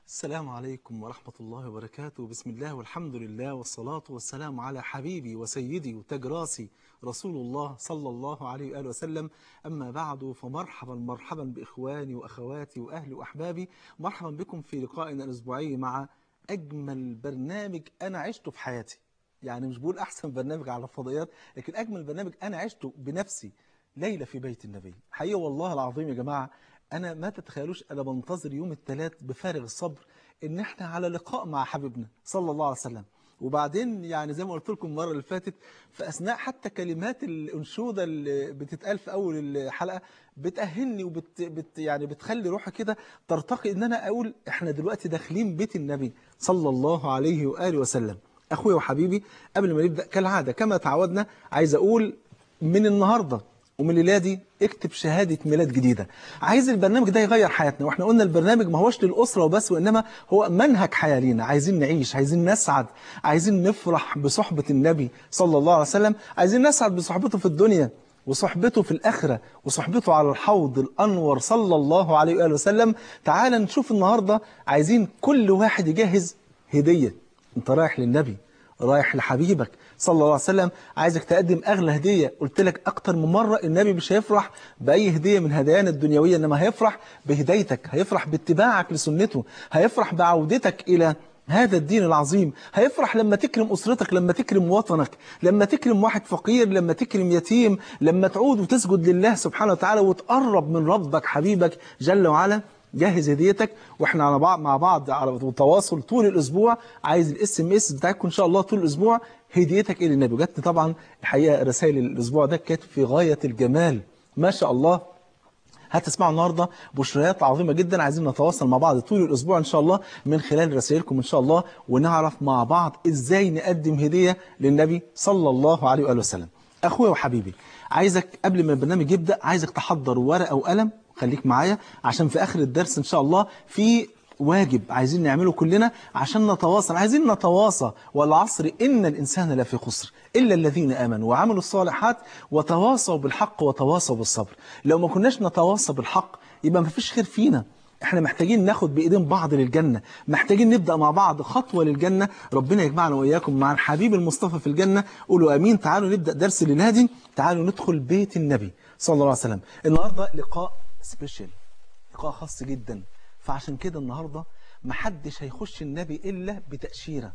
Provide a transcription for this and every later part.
السلام عليكم ورحمة الله وبركاته بسم الله والحمد لله والصلاة والسلام على حبيبي وسيدي وتاج راسي رسول الله صلى الله عليه وآله وسلم أما بعد فمرحبا مرحبا بإخواني وأخواتي وأهلي وأحبابي مرحبا بكم في لقائنا الأسبوعي مع أجمل برنامج أنا عشته في حياتي يعني مش بقول أحسن برنامج على الفضائيات لكن أجمل برنامج أنا عشته بنفسي ليلة في بيت النبي حقيقة والله العظيم يا جماعة أنا ما تتخيلوش أنا بنتظر يوم الثلاث بفارغ الصبر إن إحنا على لقاء مع حبيبنا صلى الله عليه وسلم وبعدين يعني زي ما قلت لكم المرة اللي فاتت في أثناء حتى كلمات الأنشودة اللي بتتقال في أول الحلقة بتأهلني وبت بت يعني بتخلي روحي كده ترتقي إن أنا أقول إحنا دلوقتي داخلين بيت النبي صلى الله عليه وآله وسلم أخويا وحبيبي قبل ما نبدأ كالعادة كما تعودنا عايز أقول من النهاردة ومن الليله دي اكتب شهادة ميلاد جديدة عايز البرنامج ده يغير حياتنا واحنا قلنا البرنامج ما هوش للأسرة وبس وإنما هو منهج حياة لينا عايزين نعيش عايزين نسعد عايزين نفرح بصحبة النبي صلى الله عليه وسلم عايزين نسعد بصحبته في الدنيا وصحبته في الآخرة وصحبته على الحوض الأنور صلى الله عليه وآله وسلم تعال نشوف النهاردة عايزين كل واحد يجهز هدية انت رايح للنبي رايح لحبيبك صلى الله عليه وسلم عايزك تقدم أغلى هدية قلت لك أكتر من مرة النبي مش هيفرح بأي هدية من هدايانا الدنيوية إنما هيفرح بهدايتك هيفرح باتباعك لسنته هيفرح بعودتك إلى هذا الدين العظيم هيفرح لما تكرم أسرتك لما تكرم وطنك لما تكرم واحد فقير لما تكرم يتيم لما تعود وتسجد لله سبحانه وتعالى وتقرب من ربك حبيبك جل وعلا جهز هديتك واحنا على بعض مع بعض على تواصل طول الاسبوع عايز الاس ام اس بتاعكم ان شاء الله طول الاسبوع هديتك الى النبي جاتني طبعا الحقيقه رسائل الاسبوع ده كانت في غايه الجمال ما شاء الله هتسمعوا النهارده بشريات عظيمه جدا عايزين نتواصل مع بعض طول الاسبوع ان شاء الله من خلال رسائلكم ان شاء الله ونعرف مع بعض ازاي نقدم هديه للنبي صلى الله عليه واله وسلم اخويا وحبيبي عايزك قبل ما البرنامج يبدا عايزك تحضر ورقه وقلم خليك معايا عشان في آخر الدرس إن شاء الله في واجب عايزين نعمله كلنا عشان نتواصل عايزين نتواصى والعصر إن الإنسان لفي خسر إلا الذين آمنوا وعملوا الصالحات وتواصوا بالحق وتواصوا بالصبر لو ما كناش نتواصى بالحق يبقى ما فيش خير فينا احنا محتاجين ناخد بإيدين بعض للجنة محتاجين نبدأ مع بعض خطوة للجنة ربنا يجمعنا وإياكم مع الحبيب المصطفى في الجنة قولوا أمين تعالوا نبدأ درس للهادي تعالوا ندخل بيت النبي صلى الله عليه وسلم النهاردة لقاء سبيشال لقاء خاص جدا فعشان كده النهاردة محدش هيخش النبي إلا بتأشيرة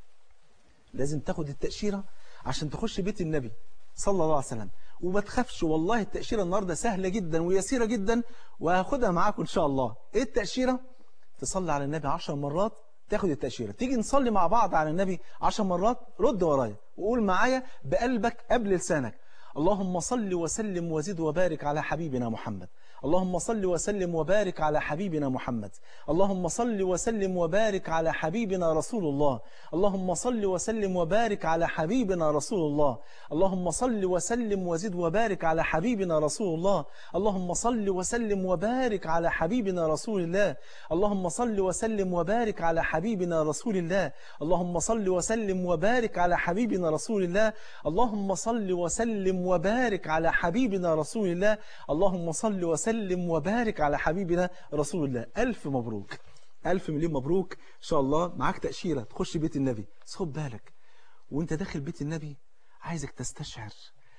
لازم تاخد التأشيرة عشان تخش بيت النبي صلى الله عليه وسلم وما تخافش والله التأشيرة النهاردة سهلة جدا ويسيرة جدا وهاخدها معاكم إن شاء الله إيه التأشيرة؟ تصلي على النبي عشر مرات تاخد التأشيرة تيجي نصلي مع بعض على النبي عشر مرات رد ورايا وقول معايا بقلبك قبل لسانك اللهم صل وسلم وزد وبارك على حبيبنا محمد اللهم صل وسلم وبارك على حبيبنا محمد اللهم صل وسلم وبارك على حبيبنا رسول الله اللهم صل وسلم وبارك على حبيبنا رسول الله اللهم صل وسلم وزد وبارك على حبيبنا رسول الله اللهم صل وسلم وبارك على حبيبنا رسول الله اللهم صل وسلم وبارك على حبيبنا رسول الله اللهم صل وسلم وبارك على حبيبنا رسول الله اللهم صل وسلم وبارك على حبيبنا رسول الله اللهم صل وسلم وسلم وبارك على حبيبنا رسول الله ألف مبروك ألف مليون مبروك إن شاء الله معاك تأشيرة تخش بيت النبي بس خد بالك وانت داخل بيت النبي عايزك تستشعر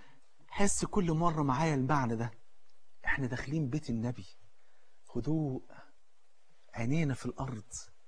حس كل مرة معايا المعنى ده احنا داخلين بيت النبي هدوء عينينا في الأرض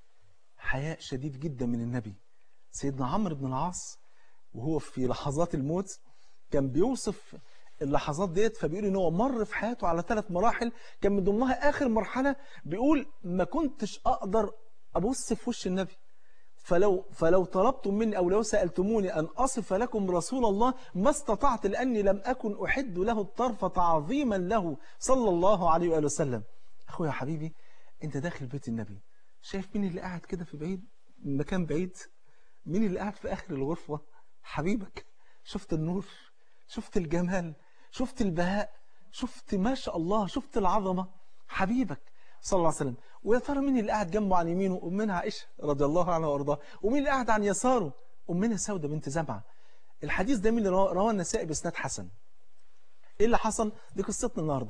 حياء شديد جدا من النبي سيدنا عمرو بن العاص وهو في لحظات الموت كان بيوصف اللحظات ديت فبيقول ان هو مر في حياته على ثلاث مراحل كان من ضمنها اخر مرحله بيقول ما كنتش اقدر ابص في وش النبي فلو فلو طلبتم مني او لو سالتموني ان اصف لكم رسول الله ما استطعت لاني لم اكن احد له الطرف تعظيما له صلى الله عليه واله وسلم اخويا حبيبي انت داخل بيت النبي شايف مين اللي قاعد كده في بعيد مكان بعيد مين اللي قاعد في اخر الغرفه حبيبك شفت النور شفت الجمال شفت البهاء شفت ما شاء الله شفت العظمة حبيبك صلى الله عليه وسلم ويا ترى مين اللي قاعد جنبه عن يمينه أمنا عائشة رضي الله عنها وارضاها ومين اللي قاعد عن يساره أمنا سودة بنت زمعة الحديث ده مين اللي رواه النسائي بإسناد حسن إيه اللي حصل دي قصتنا النهاردة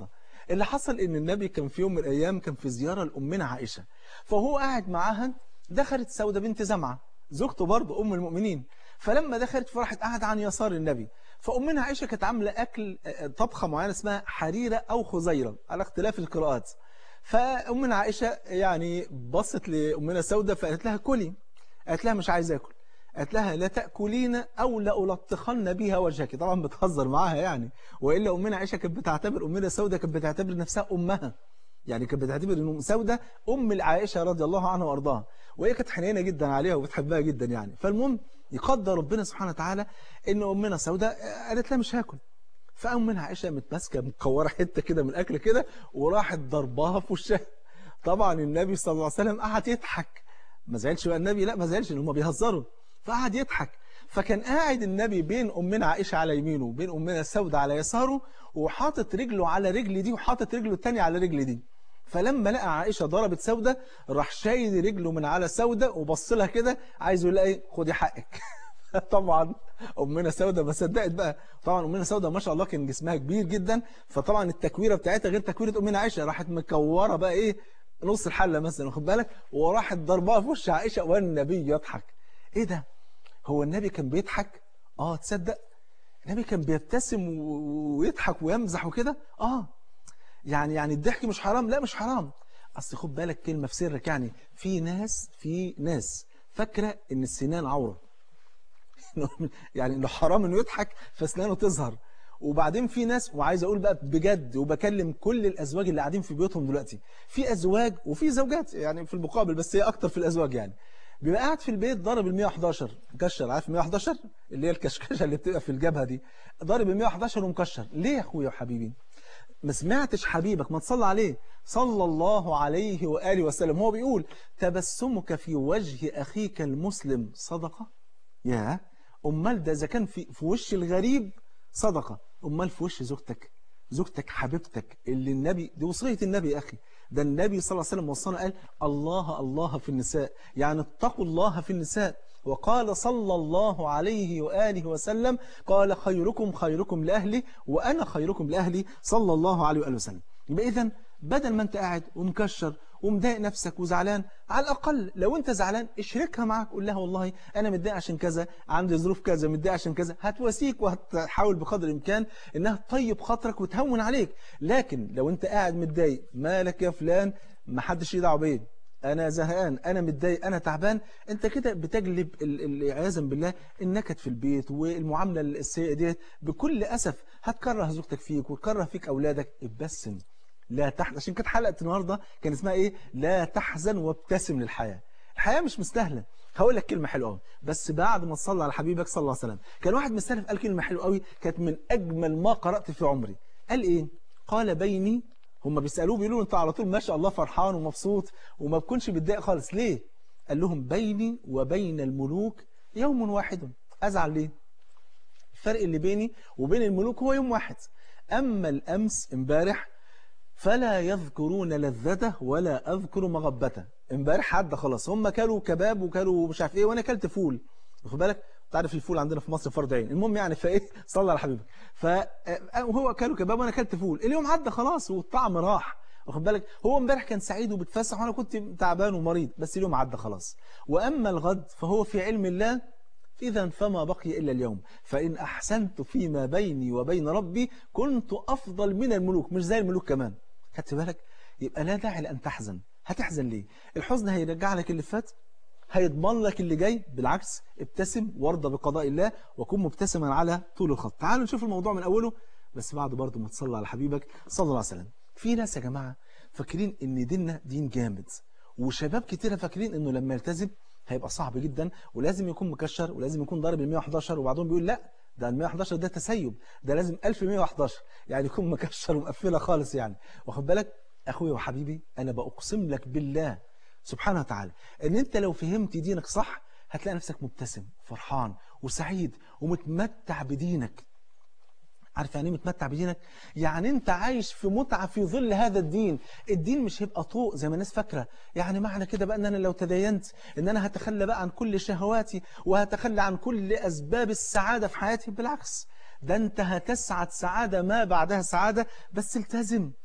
اللي حصل ان النبي كان في يوم من الايام كان في زياره لامنا عائشه فهو قاعد معاها دخلت سوده بنت زمعه زوجته برضه ام المؤمنين فلما دخلت فراحت قاعده عن يسار النبي فامنا عائشه كانت عامله اكل طبخه معينه اسمها حريره او خزيره على اختلاف القراءات فامنا عائشه يعني بصت لامنا سوده فقالت لها كلي قالت لها مش عايزه اكل قالت لها لا تأكلين أو لألطخن بها وجهك طبعا بتهزر معاها يعني وإلا أمنا عائشة كانت بتعتبر أمنا سودة كانت بتعتبر نفسها أمها يعني كانت بتعتبر أن سودة أم العائشة رضي الله عنها وأرضاها وهي كانت حنينة جدا عليها وبتحبها جدا يعني فالمهم يقدر ربنا سبحانه وتعالى أن أمنا سودة قالت لها مش هاكل فقام منها عائشة متماسكة مكورة حتة كده من الأكل كده وراحت ضربها في وشها طبعا النبي صلى الله عليه وسلم قعد يضحك ما زعلش بقى النبي لا ما زعلش ان هم بيهزروا فقعد يضحك فكان قاعد النبي بين أمنا عائشة على يمينه وبين أمنا سودة على يساره وحاطط رجله على رجل دي وحاطط رجله الثانيه على رجل دي فلما لقى عائشة ضربت سودة راح شايل رجله من على سودة وبص لها كده عايز يقول لها ايه خدي حقك طبعا أمنا سودة ما صدقت بقى طبعا أمنا سودة ما شاء الله كان جسمها كبير جدا فطبعا التكويرة بتاعتها غير تكويرة أمنا عائشة راحت مكورة بقى ايه نص الحلة مثلا واخد بالك وراحت ضربها في وش عائشة والنبي يضحك ايه ده هو النبي كان بيضحك اه تصدق النبي كان بيبتسم ويضحك ويمزح وكده اه يعني يعني الضحك مش حرام لا مش حرام اصل خد بالك كلمه في سرك يعني في ناس في ناس فاكره ان السنان عوره يعني انه حرام انه يضحك فاسنانه تظهر وبعدين في ناس وعايز اقول بقى بجد وبكلم كل الازواج اللي قاعدين في بيوتهم دلوقتي في ازواج وفي زوجات يعني في المقابل بس هي اكتر في الازواج يعني بيبقى قاعد في البيت ضارب ال 111 مكشر عارف 111 اللي هي الكشكشه اللي بتبقى في الجبهه دي ضارب ال 111 ومكشر ليه يا اخويا وحبيبي ما سمعتش حبيبك ما تصلى عليه صلى الله عليه واله وسلم هو بيقول تبسمك في وجه اخيك المسلم صدقه يا امال ده اذا كان في في وش الغريب صدقه امال في وش زوجتك زوجتك حبيبتك اللي النبي دي وصيه النبي يا اخي ده النبي صلى الله عليه وسلم وصانا قال الله الله في النساء يعني اتقوا الله في النساء وقال صلى الله عليه وآله وسلم قال خيركم خيركم لأهلي وأنا خيركم لأهلي صلى الله عليه وآله وسلم يبقى إذن بدل ما أنت قاعد ومكشر ومضايق نفسك وزعلان على الأقل لو أنت زعلان اشركها معك قول لها والله أنا متضايق عشان كذا عندي ظروف كذا متضايق عشان كذا هتواسيك وهتحاول بقدر الإمكان إنها تطيب خاطرك وتهون عليك لكن لو أنت قاعد متضايق مالك يا فلان ما حدش يدعو بيه أنا زهقان أنا متضايق أنا تعبان أنت كده بتجلب عياذا بالله النكد في البيت والمعاملة السيئة ديت بكل أسف هتكره زوجتك فيك وتكره فيك أولادك ابتسم لا تحزن عشان كانت حلقة النهاردة كان اسمها إيه لا تحزن وابتسم للحياة الحياة مش مستاهلة هقول لك كلمة حلوة قوي بس بعد ما تصلي على حبيبك صلى الله عليه وسلم كان واحد مستلف قال كلمة حلوة قوي كانت من أجمل ما قرأت في عمري قال إيه قال بيني هم بيسألوه بيقولوا انت على طول ما شاء الله فرحان ومبسوط وما بكونش متضايق خالص ليه قال لهم بيني وبين الملوك يوم واحد أزعل ليه الفرق اللي بيني وبين الملوك هو يوم واحد أما الأمس امبارح فلا يذكرون لذته ولا أذكر مغبته امبارح عدى خلاص هم كلوا كباب وكلوا مش عارف ايه وانا كلت فول واخد بالك تعرف الفول عندنا في مصر فرض عين المهم يعني فايه صلى على حبيبك فهو كلوا كباب وانا كلت فول اليوم عدى خلاص والطعم راح واخد بالك هو امبارح كان سعيد وبتفسح وانا كنت تعبان ومريض بس اليوم عدى خلاص واما الغد فهو في علم الله إذا فما بقي إلا اليوم فإن أحسنت فيما بيني وبين ربي كنت أفضل من الملوك مش زي الملوك كمان خدت بالك يبقى لا داعي لأن تحزن هتحزن ليه الحزن هيرجع لك اللي فات هيضمن لك اللي جاي بالعكس ابتسم وارضى بقضاء الله وكن مبتسما على طول الخط تعالوا نشوف الموضوع من أوله بس بعد برضه ما تصلى على حبيبك صلى الله عليه وسلم في ناس يا جماعة فاكرين ان ديننا دين جامد وشباب كتيرة فاكرين انه لما يلتزم هيبقى صعب جدا ولازم يكون مكشر ولازم يكون ضارب ال 111 وبعضهم بيقول لا ده ال 111 ده تسيب ده لازم 1111 يعني يكون مكشر ومقفله خالص يعني واخد بالك اخويا وحبيبي انا بأقسم لك بالله سبحانه وتعالى ان انت لو فهمت دينك صح هتلاقي نفسك مبتسم فرحان وسعيد ومتمتع بدينك عارف يعني ايه متمتع بدينك يعني انت عايش في متعة في ظل هذا الدين الدين مش هيبقى طوق زي ما الناس فاكره يعني معنى كده بقى ان انا لو تدينت ان انا هتخلى بقى عن كل شهواتي وهتخلى عن كل اسباب السعادة في حياتي بالعكس ده انت هتسعد سعادة ما بعدها سعادة بس التزم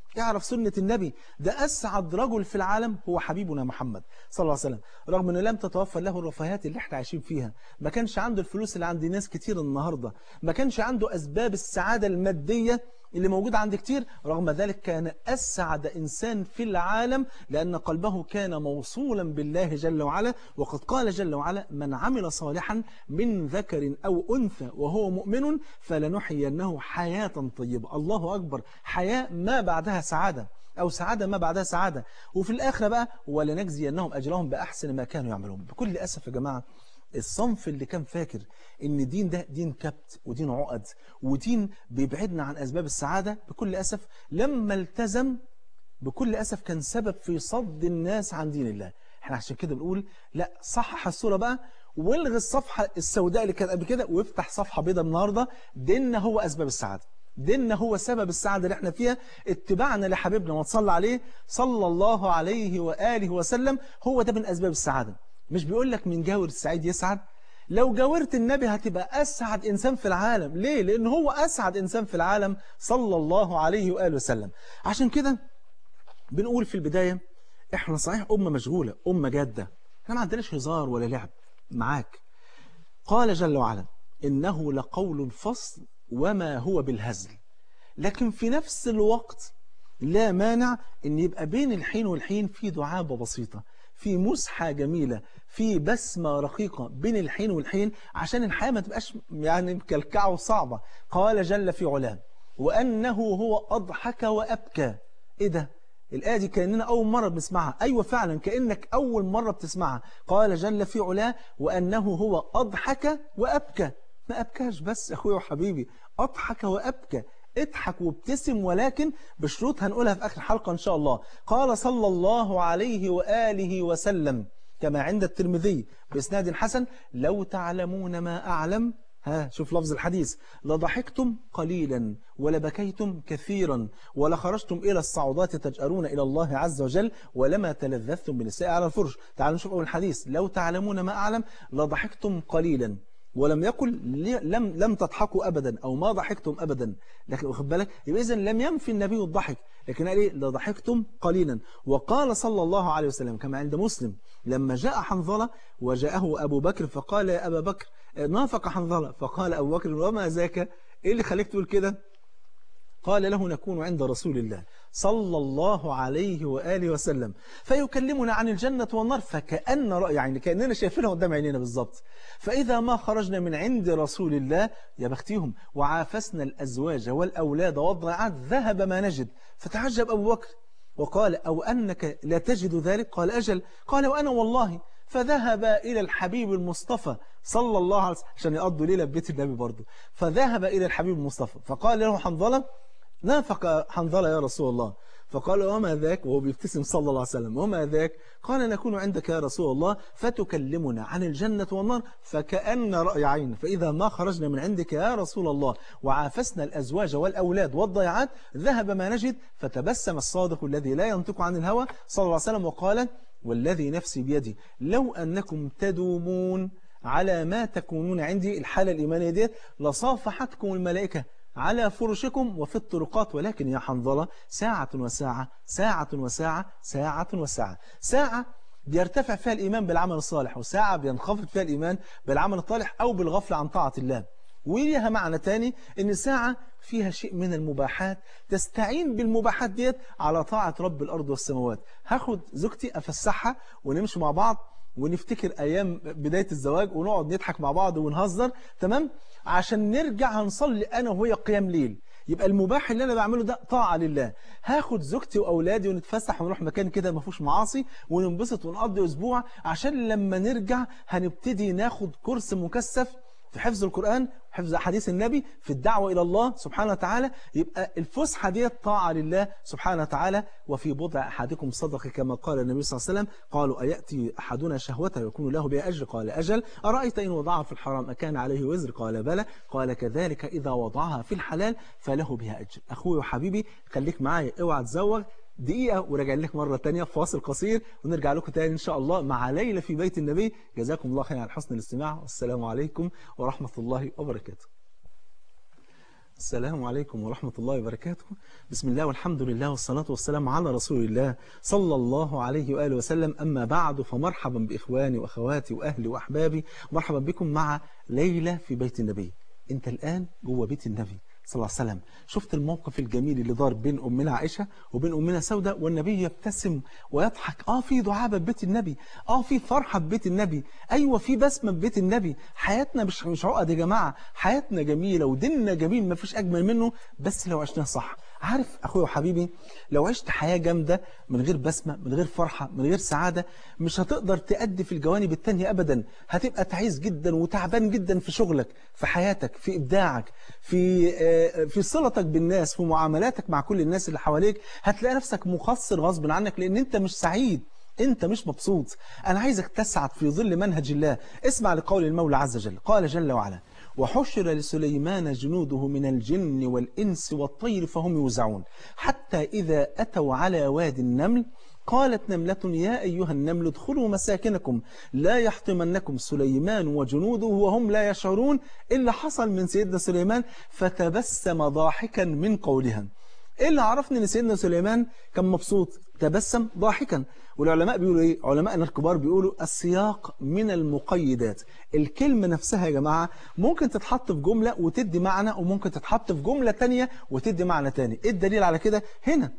اعرف سنة النبي ده أسعد رجل في العالم هو حبيبنا محمد صلى الله عليه وسلم رغم أنه لم تتوفر له الرفاهات اللي احنا عايشين فيها ما كانش عنده الفلوس اللي عند ناس كتير النهاردة ما كانش عنده أسباب السعادة المادية اللي موجودة عند كتير رغم ذلك كان أسعد إنسان في العالم لأن قلبه كان موصولا بالله جل وعلا وقد قال جل وعلا من عمل صالحا من ذكر أو أنثى وهو مؤمن فلنحيينه حياة طيبة الله أكبر حياة ما بعدها سعادة أو سعادة ما بعدها سعادة وفي الآخرة بقى ولنجزينهم أجرهم بأحسن ما كانوا يعملون بكل أسف يا جماعة الصنف اللي كان فاكر ان الدين ده دين كبت ودين عقد ودين بيبعدنا عن أسباب السعادة بكل أسف لما التزم بكل أسف كان سبب في صد الناس عن دين الله احنا عشان كده بنقول لا صحح الصورة بقى والغي الصفحة السوداء اللي كانت قبل كده وافتح صفحة بيضاء النهاردة ديننا هو أسباب السعادة ديننا هو سبب السعادة اللي احنا فيها اتباعنا لحبيبنا وتصلى عليه صلى الله عليه وآله وسلم هو ده من أسباب السعادة مش بيقول لك من جاور السعيد يسعد لو جاورت النبي هتبقى أسعد إنسان في العالم ليه؟ لأن هو أسعد إنسان في العالم صلى الله عليه وآله وسلم عشان كده بنقول في البداية إحنا صحيح أمة مشغولة أمة جادة احنا ما عندناش هزار ولا لعب معاك قال جل وعلا إنه لقول فصل وما هو بالهزل لكن في نفس الوقت لا مانع ان يبقى بين الحين والحين في دعابة بسيطة في مسحة جميلة في بسمة رقيقة بين الحين والحين عشان الحياة ما تبقاش يعني مكلكعة وصعبة قال جل في علاه وأنه هو أضحك وأبكى إيه ده؟ الآية دي كأننا أول مرة بنسمعها أيوة فعلا كأنك أول مرة بتسمعها قال جل في علاه وأنه هو أضحك وأبكى ما أبكاش بس أخوي وحبيبي أضحك وأبكى اضحك وابتسم ولكن بشروط هنقولها في آخر الحلقة إن شاء الله قال صلى الله عليه وآله وسلم كما عند الترمذي بإسناد حسن لو تعلمون ما أعلم ها شوف لفظ الحديث لضحكتم قليلا ولبكيتم كثيرا ولخرجتم إلى الصعودات تجأرون إلى الله عز وجل ولما تلذذتم بالنساء على الفرش تعالوا نشوف أول الحديث لو تعلمون ما أعلم لضحكتم قليلا ولم يقل لم لم تضحكوا أبدا أو ما ضحكتم أبدا لكن واخد بالك يبقى إذن لم ينفي النبي الضحك لكن قال إيه لضحكتم قليلا وقال صلى الله عليه وسلم كما عند مسلم لما جاء حنظلة وجاءه أبو بكر فقال يا أبا بكر نافق حنظلة فقال أبو بكر وما ذاك إيه اللي خليك تقول كده قال له نكون عند رسول الله صلى الله عليه وآله وسلم فيكلمنا عن الجنة والنار فكأن رأي يعني كأننا شايفينها قدام عينينا بالظبط فإذا ما خرجنا من عند رسول الله يا بختيهم وعافسنا الأزواج والأولاد والضيعات ذهب ما نجد فتعجب أبو بكر وقال أو أنك لا تجد ذلك قال أجل قال وأنا والله فذهب إلى الحبيب المصطفى صلى الله عليه وسلم عشان يقضوا ليلة ببيت النبي برضه فذهب إلى الحبيب المصطفى فقال له حنظلة نافق حنظلة يا رسول الله فقال وما ذاك وهو بيبتسم صلى الله عليه وسلم وما ذاك قال نكون عندك يا رسول الله فتكلمنا عن الجنة والنار فكأن رأي عين فإذا ما خرجنا من عندك يا رسول الله وعافسنا الأزواج والأولاد والضيعات ذهب ما نجد فتبسم الصادق الذي لا ينطق عن الهوى صلى الله عليه وسلم وقال والذي نفسي بيدي لو أنكم تدومون على ما تكونون عندي الحالة الإيمانية دي لصافحتكم الملائكة على فرشكم وفي الطرقات ولكن يا حنظلة ساعة وساعة ساعة وساعة ساعة وساعة ساعة بيرتفع فيها الإيمان بالعمل الصالح وساعة بينخفض فيها الإيمان بالعمل الطالح أو بالغفلة عن طاعة الله وليها معنى تاني ان ساعة فيها شيء من المباحات تستعين بالمباحات ديت على طاعة رب الأرض والسماوات هاخد زوجتي أفسحها ونمشي مع بعض ونفتكر أيام بداية الزواج ونقعد نضحك مع بعض ونهزر تمام عشان نرجع هنصلي أنا وهي قيام ليل يبقى المباح اللي أنا بعمله ده طاعة لله هاخد زوجتي وأولادي ونتفسح ونروح مكان كده ما فيهوش معاصي وننبسط ونقضي أسبوع عشان لما نرجع هنبتدي ناخد كورس مكثف في حفظ القرآن حفظ أحاديث النبي في الدعوة إلى الله سبحانه وتعالى يبقى الفسحة دي طاعة لله سبحانه وتعالى وفي بضع أحدكم صدق كما قال النبي صلى الله عليه وسلم قالوا أيأتي أحدنا شهوته ويكون له بها أجر قال أجل أرأيت إن وضعها في الحرام أكان عليه وزر قال بلى قال كذلك إذا وضعها في الحلال فله بها أجر أخوي وحبيبي خليك معايا اوعى تزوج دقيقة وراجع لك مرة تانية فاصل قصير ونرجع لكم تاني إن شاء الله مع ليلة في بيت النبي جزاكم الله خير على حسن الاستماع والسلام عليكم ورحمة الله وبركاته السلام عليكم ورحمة الله وبركاته بسم الله والحمد لله والصلاة والسلام على رسول الله صلى الله عليه وآله وسلم أما بعد فمرحبا بإخواني وأخواتي وأهلي وأحبابي مرحبا بكم مع ليلة في بيت النبي أنت الآن جوه بيت النبي صلى الله عليه وسلم شفت الموقف الجميل اللي دار بين أمنا عائشة وبين أمنا سودة والنبي يبتسم ويضحك آه في دعابة ببيت النبي آه في فرحة ببيت النبي أيوة في بسمة ببيت النبي حياتنا مش مش عقد يا جماعة حياتنا جميلة وديننا جميل ما فيش أجمل منه بس لو عشناه صح عارف أخويا وحبيبي لو عشت حياة جامدة من غير بسمة من غير فرحة من غير سعادة مش هتقدر تأدي في الجوانب التانية أبدا هتبقى تعيس جدا وتعبان جدا في شغلك في حياتك في إبداعك في في صلتك بالناس في معاملاتك مع كل الناس اللي حواليك هتلاقي نفسك مقصر غصب عنك لأن أنت مش سعيد انت مش مبسوط انا عايزك تسعد في ظل منهج الله اسمع لقول المولى عز وجل قال جل وعلا وحشر لسليمان جنوده من الجن والإنس والطير فهم يوزعون حتى إذا أتوا على وادي النمل قالت نملة يا أيها النمل ادخلوا مساكنكم لا يحطمنكم سليمان وجنوده وهم لا يشعرون إلا حصل من سيدنا سليمان فتبسم ضاحكا من قولها إيه اللي عرفني أن سيدنا سليمان كان مبسوط تبسم ضاحكا والعلماء بيقولوا إيه علماءنا الكبار بيقولوا السياق من المقيدات الكلمة نفسها يا جماعة ممكن تتحط في جملة وتدي معنى وممكن تتحط في جملة تانية وتدي معنى تاني إيه الدليل على كده هنا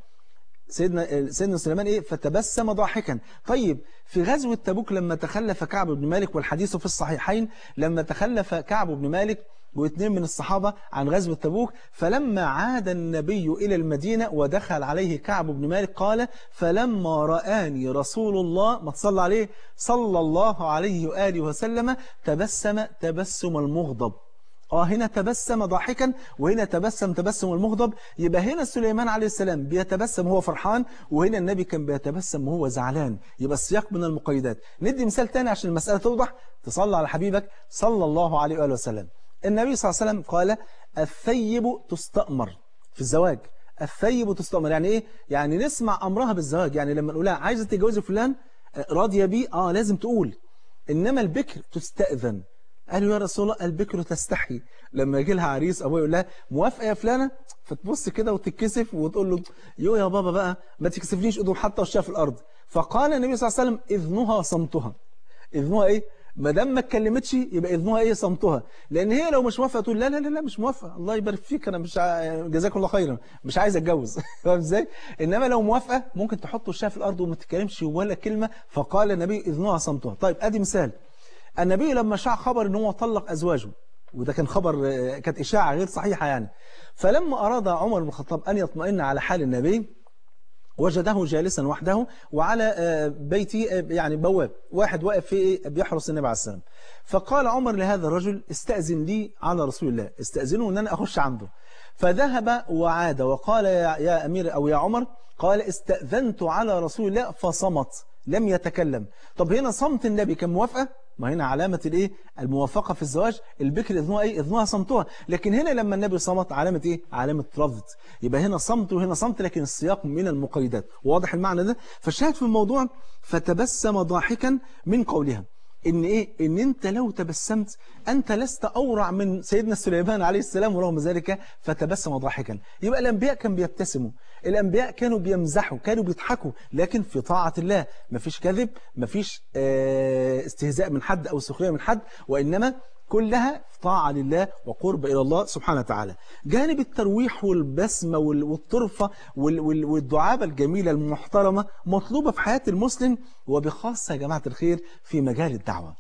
سيدنا سيدنا سليمان ايه فتبسم ضاحكا طيب في غزوة تبوك لما تخلف كعب بن مالك والحديث في الصحيحين لما تخلف كعب بن مالك واثنين من الصحابة عن غزوة تبوك فلما عاد النبي إلى المدينة ودخل عليه كعب بن مالك قال فلما رآني رسول الله ما تصلى عليه صلى الله عليه وآله وسلم تبسم تبسم المغضب اه هنا تبسم ضاحكا وهنا تبسم تبسم المغضب يبقى هنا سليمان عليه السلام بيتبسم وهو فرحان وهنا النبي كان بيتبسم وهو زعلان يبقى السياق من المقيدات ندي مثال تاني عشان المسألة توضح تصلى على حبيبك صلى الله عليه وآله وسلم النبي صلى الله عليه وسلم قال الثيب تستأمر في الزواج الثيب تستأمر يعني ايه يعني نسمع أمرها بالزواج يعني لما نقولها عايزة تتجوزي فلان راضية بيه اه لازم تقول إنما البكر تستأذن قالوا يا رسول الله البكر تستحي لما يجي لها عريس ابوه يقول لها موافقه يا فلانه فتبص كده وتتكسف وتقول له يو يا بابا بقى ما تكسفنيش ايدهم حتى وشها في الارض فقال النبي صلى الله عليه وسلم اذنها صمتها اذنها ايه ما دام ما اتكلمتش يبقى اذنها ايه صمتها لان هي لو مش موافقه تقول لا لا لا لا مش موافقه الله يبارك فيك انا مش ع... جزاك الله خيرا مش عايز اتجوز فاهم ازاي انما لو موافقه ممكن تحط وشها في الارض وما تتكلمش ولا كلمه فقال النبي اذنها صمتها طيب ادي مثال النبي لما شاع خبر ان هو طلق ازواجه وده كان خبر كانت اشاعه غير صحيحه يعني فلما اراد عمر بن الخطاب ان يطمئن على حال النبي وجده جالسا وحده وعلى بيتي يعني بواب واحد واقف فيه بيحرس النبي عليه السلام فقال عمر لهذا الرجل استأذن لي على رسول الله استأذنه ان انا اخش عنده فذهب وعاد وقال يا, يا امير او يا عمر قال استأذنت على رسول الله فصمت لم يتكلم طب هنا صمت النبي كان موافقة ما هنا علامة الايه الموافقة في الزواج البكر اذنها ايه اذنها صمتها لكن هنا لما النبي صمت علامة ايه علامة رفض يبقى هنا صمت وهنا صمت لكن السياق من المقيدات واضح المعنى ده فالشاهد في الموضوع فتبسم ضاحكا من قولها ان ايه ان انت لو تبسمت انت لست اورع من سيدنا سليمان عليه السلام ورغم ذلك فتبسم ضاحكا يبقى الانبياء كانوا بيبتسموا الانبياء كانوا بيمزحوا كانوا بيضحكوا لكن في طاعة الله مفيش كذب مفيش اه استهزاء من حد او سخريه من حد وانما كلها طاعة لله وقرب إلى الله سبحانه وتعالى جانب الترويح والبسمة والطرفة والدعابة الجميلة المحترمة مطلوبة في حياة المسلم وبخاصة يا جماعة الخير في مجال الدعوة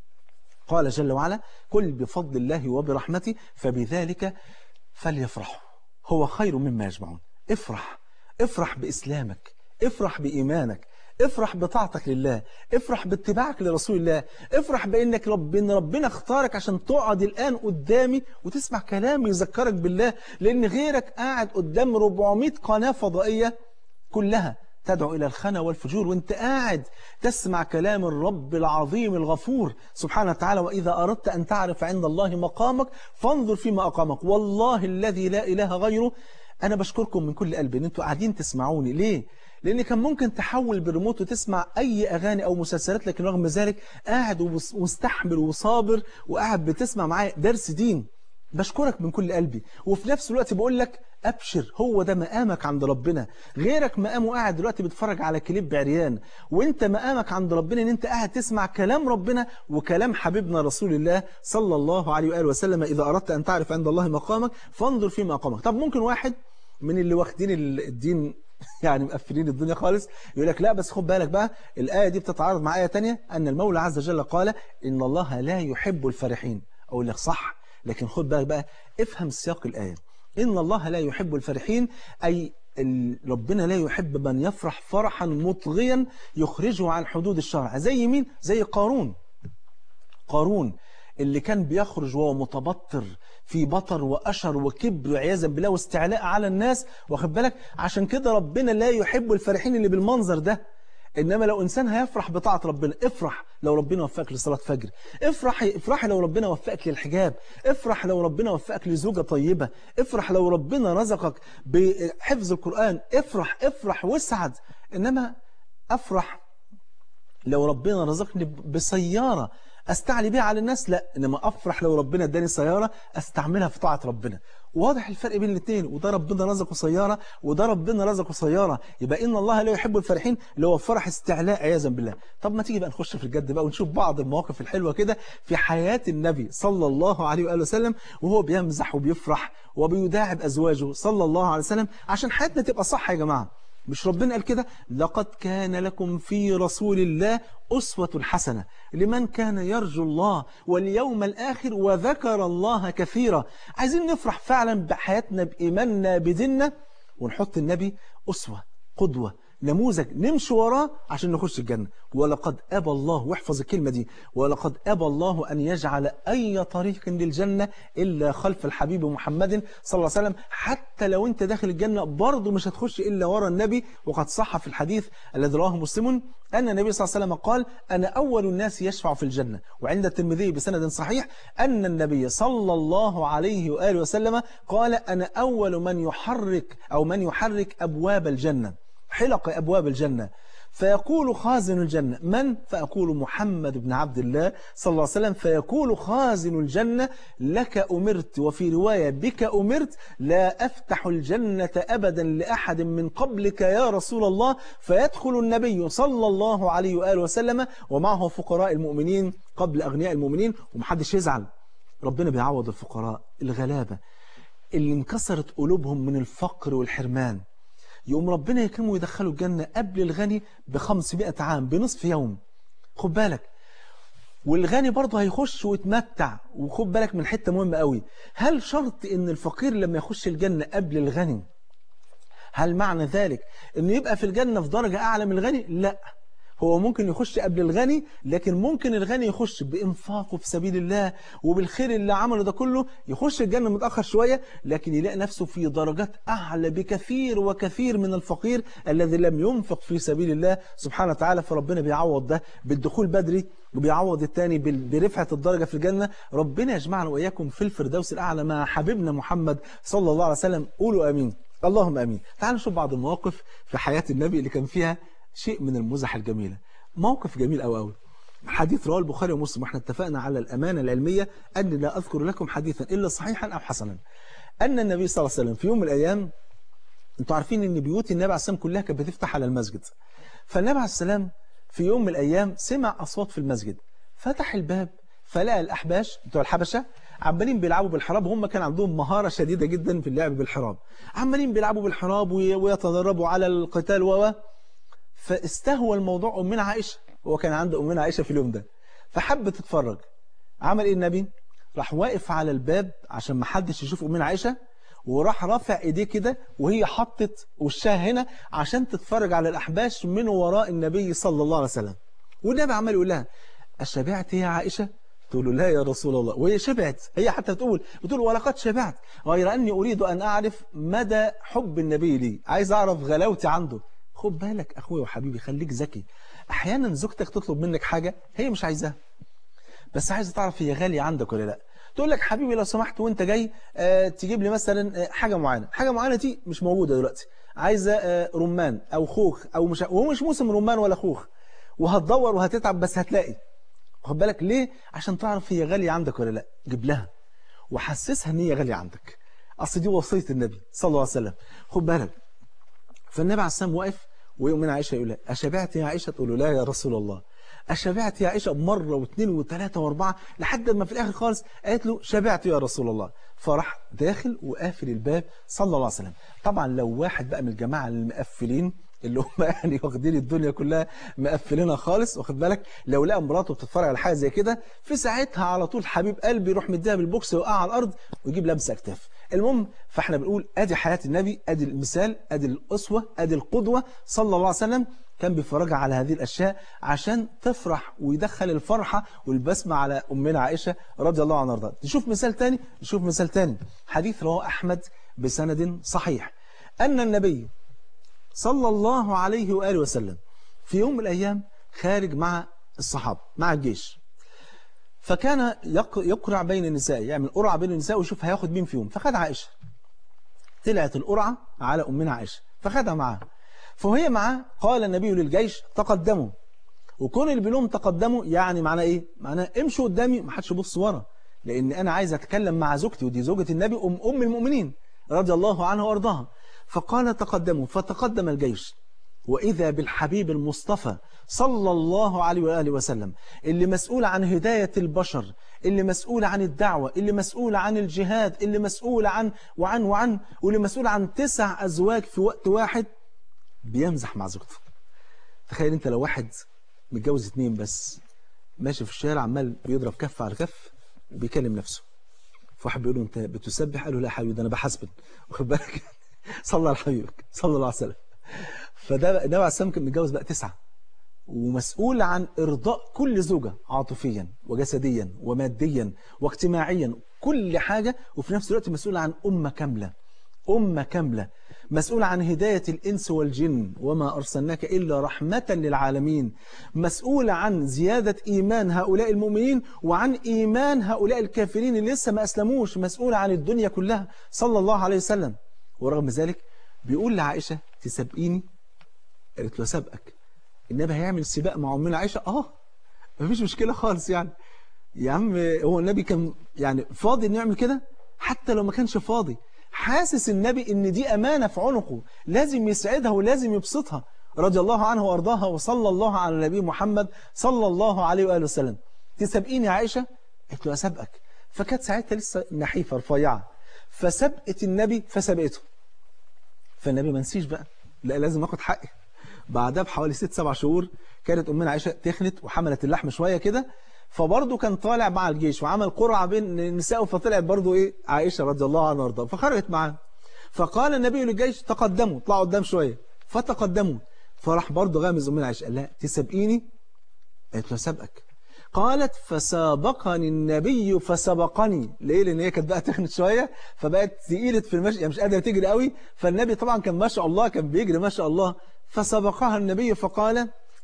قال جل وعلا قل بفضل الله وبرحمته فبذلك فليفرحوا هو خير مما يجمعون افرح افرح بإسلامك افرح بإيمانك افرح بطاعتك لله افرح باتباعك لرسول الله افرح بانك رب ان ربنا اختارك عشان تقعد الان قدامي وتسمع كلام يذكرك بالله لان غيرك قاعد قدام 400 قناه فضائيه كلها تدعو إلى الخنا والفجور وانت قاعد تسمع كلام الرب العظيم الغفور سبحانه وتعالى وإذا أردت أن تعرف عند الله مقامك فانظر فيما أقامك والله الذي لا إله غيره أنا بشكركم من كل قلبي أن أنتوا قاعدين تسمعوني ليه؟ لأن كان ممكن تحول بالريموت وتسمع أي أغاني أو مسلسلات لكن رغم ذلك قاعد ومستحمل وصابر وقاعد بتسمع معايا درس دين بشكرك من كل قلبي وفي نفس الوقت بقول لك أبشر هو ده مقامك عند ربنا غيرك مقامه قاعد دلوقتي بيتفرج على كليب عريان وانت مقامك عند ربنا ان انت قاعد تسمع كلام ربنا وكلام حبيبنا رسول الله صلى الله عليه وآله وسلم إذا أردت أن تعرف عند الله مقامك فانظر في مقامك طب ممكن واحد من اللي واخدين الدين يعني مقفلين الدنيا خالص يقول لك لا بس خد بالك بقى الآية دي بتتعارض مع آية تانية أن المولى عز وجل قال إن الله لا يحب الفرحين أقول لك صح لكن خد بالك بقى افهم سياق الآية إن الله لا يحب الفرحين أي ربنا لا يحب من يفرح فرحا مطغيا يخرجه عن حدود الشرع زي مين؟ زي قارون قارون اللي كان بيخرج وهو متبطر في بطر وأشر وكبر وعياذا بالله واستعلاء على الناس واخد بالك عشان كده ربنا لا يحب الفرحين اللي بالمنظر ده إنما لو إنسان هيفرح بطاعة ربنا افرح لو ربنا وفقك لصلاة فجر افرح افرح لو ربنا وفقك للحجاب افرح لو ربنا وفقك لزوجة طيبة افرح لو ربنا رزقك بحفظ القرآن افرح افرح واسعد إنما أفرح لو ربنا رزقني بسيارة استعلي بيها على الناس لا انما افرح لو ربنا اداني سياره استعملها في طاعه ربنا واضح الفرق بين الاثنين وده ربنا رزقه سياره وده ربنا رزقه سياره يبقى ان الله لا يحب الفرحين اللي هو فرح استعلاء عياذا بالله طب ما تيجي بقى نخش في الجد بقى ونشوف بعض المواقف الحلوه كده في حياه النبي صلى الله عليه واله وسلم وهو بيمزح وبيفرح وبيداعب ازواجه صلى الله عليه وسلم عشان حياتنا تبقى صح يا جماعه مش ربنا قال كده لقد كان لكم في رسول الله أسوة حسنة لمن كان يرجو الله واليوم الآخر وذكر الله كثيرا عايزين نفرح فعلا بحياتنا بإيماننا بديننا ونحط النبي أسوة قدوة نموذج نمشي وراه عشان نخش الجنة ولقد أبى الله واحفظ الكلمة دي ولقد أبى الله أن يجعل أي طريق للجنة إلا خلف الحبيب محمد صلى الله عليه وسلم حتى لو أنت داخل الجنة برضه مش هتخش إلا ورا النبي وقد صح في الحديث الذي رواه مسلم أن النبي صلى الله عليه وسلم قال أنا أول الناس يشفع في الجنة وعند الترمذي بسند صحيح أن النبي صلى الله عليه وآله وسلم قال أنا أول من يحرك أو من يحرك أبواب الجنة حلق أبواب الجنة فيقول خازن الجنة من؟ فأقول محمد بن عبد الله صلى الله عليه وسلم فيقول خازن الجنة لك أمرت وفي رواية بك أمرت لا أفتح الجنة أبدا لأحد من قبلك يا رسول الله فيدخل النبي صلى الله عليه وآله وسلم ومعه فقراء المؤمنين قبل أغنياء المؤمنين ومحدش يزعل ربنا بيعوض الفقراء الغلابة اللي انكسرت قلوبهم من الفقر والحرمان يقوم ربنا يكرمه ويدخله الجنة قبل الغني ب 500 عام بنصف يوم خد بالك والغني برضه هيخش ويتمتع وخد بالك من حتة مهمة قوي هل شرط ان الفقير لما يخش الجنة قبل الغني هل معنى ذلك انه يبقى في الجنة في درجة اعلى من الغني لا هو ممكن يخش قبل الغني لكن ممكن الغني يخش بإنفاقه في سبيل الله وبالخير اللي عمله ده كله يخش الجنة متأخر شوية لكن يلاقي نفسه في درجات أعلى بكثير وكثير من الفقير الذي لم ينفق في سبيل الله سبحانه وتعالى فربنا بيعوض ده بالدخول بدري وبيعوض الثاني برفعة الدرجة في الجنة ربنا يجمعنا وإياكم في الفردوس الأعلى مع حبيبنا محمد صلى الله عليه وسلم قولوا أمين اللهم أمين تعالوا نشوف بعض المواقف في حياة النبي اللي كان فيها شيء من المزح الجميلة موقف جميل أو أول حديث رواه البخاري ومسلم واحنا اتفقنا على الأمانة العلمية أني لا أذكر لكم حديثا إلا صحيحا أو حسنا أن النبي صلى الله عليه وسلم في يوم من الأيام انتوا عارفين ان بيوت النبي عليه السلام كلها كانت بتفتح على المسجد فالنبي عليه السلام في يوم من الأيام سمع أصوات في المسجد فتح الباب فلقى الأحباش بتوع الحبشة عمالين بيلعبوا بالحراب هم كان عندهم مهارة شديدة جدا في اللعب بالحراب عمالين بيلعبوا بالحراب ويتدربوا على القتال و فاستهوى الموضوع أمنا عائشة هو كان عند أمنا عائشة في اليوم ده فحب تتفرج عمل إيه النبي راح واقف على الباب عشان ما حدش يشوف أمنا عائشة وراح رافع ايديه كده وهي حطت وشها هنا عشان تتفرج على الأحباش من وراء النبي صلى الله عليه وسلم والنبي عمال يقول لها أشبعت يا عائشة تقول له لا يا رسول الله وهي شبعت هي حتى تقول بتقول ولقد شبعت غير أني أريد أن أعرف مدى حب النبي لي عايز أعرف غلاوتي عنده خد بالك أخويا وحبيبي خليك ذكي أحيانا زوجتك تطلب منك حاجة هي مش عايزاها بس عايزة تعرف هي غالية عندك ولا لا تقول لك حبيبي لو سمحت وانت جاي اه تجيب لي مثلا حاجة معينة حاجة معينة دي مش موجودة دلوقتي عايزة اه رمان أو خوخ أو مش وهو مش موسم رمان ولا خوخ وهتدور وهتتعب بس هتلاقي خد بالك ليه عشان تعرف هي غالية عندك ولا لا جيب لها وحسسها ان هي غاليه عندك اصل دي وصيه النبي صلى الله عليه وسلم خد بالك فالنبي عليه السلام واقف ويؤمن عائشه يقول لها اشبعت يا عائشه تقول له لا يا رسول الله أشبعت يا عائشة مرة واثنين وثلاثة واربعة لحد ما في الآخر خالص قالت له شبعت يا رسول الله فراح داخل وقافل الباب صلى الله عليه وسلم طبعا لو واحد بقى من الجماعة المقفلين اللي هم يعني واخدين الدنيا كلها مقفلينها خالص واخد بالك لو لقى مراته بتتفرج على حاجه زي كده في ساعتها على طول حبيب قلبي يروح مديها بالبوكس ويقع على الارض ويجيب لمسه اكتاف المهم فاحنا بنقول ادي حياه النبي ادي المثال ادي الاسوه ادي القدوه صلى الله عليه وسلم كان بيفرجها على هذه الاشياء عشان تفرح ويدخل الفرحه والبسمه على امنا عائشه رضي الله عنها وارضاها نشوف مثال تاني نشوف مثال تاني حديث رواه احمد بسند صحيح ان النبي صلى الله عليه وآله وسلم في يوم من الأيام خارج مع الصحابة مع الجيش فكان يقرع بين النساء يعمل قرعة بين النساء ويشوف هياخد مين فيهم فخد عائشة طلعت القرعة على أمنا عائشة فخدها معاه فوهي معاه قال النبي للجيش تقدموا وكون اللي بيقول تقدموا يعني معناه ايه معناه امشوا قدامي ما حدش يبص ورا لان انا عايز اتكلم مع زوجتي ودي زوجة النبي ام ام المؤمنين رضي الله عنها وارضاها فقال تقدموا فتقدم الجيش وإذا بالحبيب المصطفى صلى الله عليه وآله وسلم اللي مسؤول عن هداية البشر اللي مسؤول عن الدعوة اللي مسؤول عن الجهاد اللي مسؤول عن وعن وعن واللي مسؤول عن تسع أزواج في وقت واحد بيمزح مع زوجته تخيل انت لو واحد متجوز اتنين بس ماشي في الشارع عمال بيضرب كف على كف وبيكلم نفسه فواحد بيقول له انت بتسبح قال له لا حبيبي ده انا بحاسبن واخد بالك صلى على حبيبك صلى الله عليه وسلم فده النبي عليه السلام كان متجوز بقى تسعة ومسؤول عن إرضاء كل زوجة عاطفيا وجسديا وماديا واجتماعيا كل حاجة وفي نفس الوقت مسؤول عن أمة كاملة أمة كاملة مسؤول عن هداية الإنس والجن وما أرسلناك إلا رحمة للعالمين مسؤول عن زيادة إيمان هؤلاء المؤمنين وعن إيمان هؤلاء الكافرين اللي لسه ما أسلموش مسؤول عن الدنيا كلها صلى الله عليه وسلم ورغم ذلك بيقول لعائشة تسابقيني قالت له سابقك النبي هيعمل سباق مع أمنا عائشة اه مفيش مشكلة خالص يعني يا عم هو النبي كان يعني فاضي انه يعمل كده حتى لو ما كانش فاضي حاسس النبي ان دي امانة في عنقه لازم يسعدها ولازم يبسطها رضي الله عنه وارضاها وصلى الله على النبي محمد صلى الله عليه وآله وسلم تسابقيني يا عائشة قلت له اسابقك فكانت ساعتها لسه نحيفة رفيعة فسبقت النبي فسبقته فالنبي ما نسيش بقى لا لازم اخد حقي بعدها بحوالي ست سبع شهور كانت امنا عائشه تخنت وحملت اللحم شويه كده فبرضه كان طالع مع الجيش وعمل قرعه بين النساء فطلعت برضه ايه عائشه رضي الله عنها وارضاها فخرجت معاه فقال النبي للجيش تقدموا اطلعوا قدام شويه فتقدموا فراح برضه غامز امنا عائشه قال لها تسابقيني قالت له سابقك قالت فسابقني النبي فسبقني ليه لان هي كانت بقى تخنت شويه فبقت تقيلت في المشي يعني مش قادره تجري قوي فالنبي طبعا كان ما شاء الله كان بيجري ما شاء الله فسبقها النبي فقال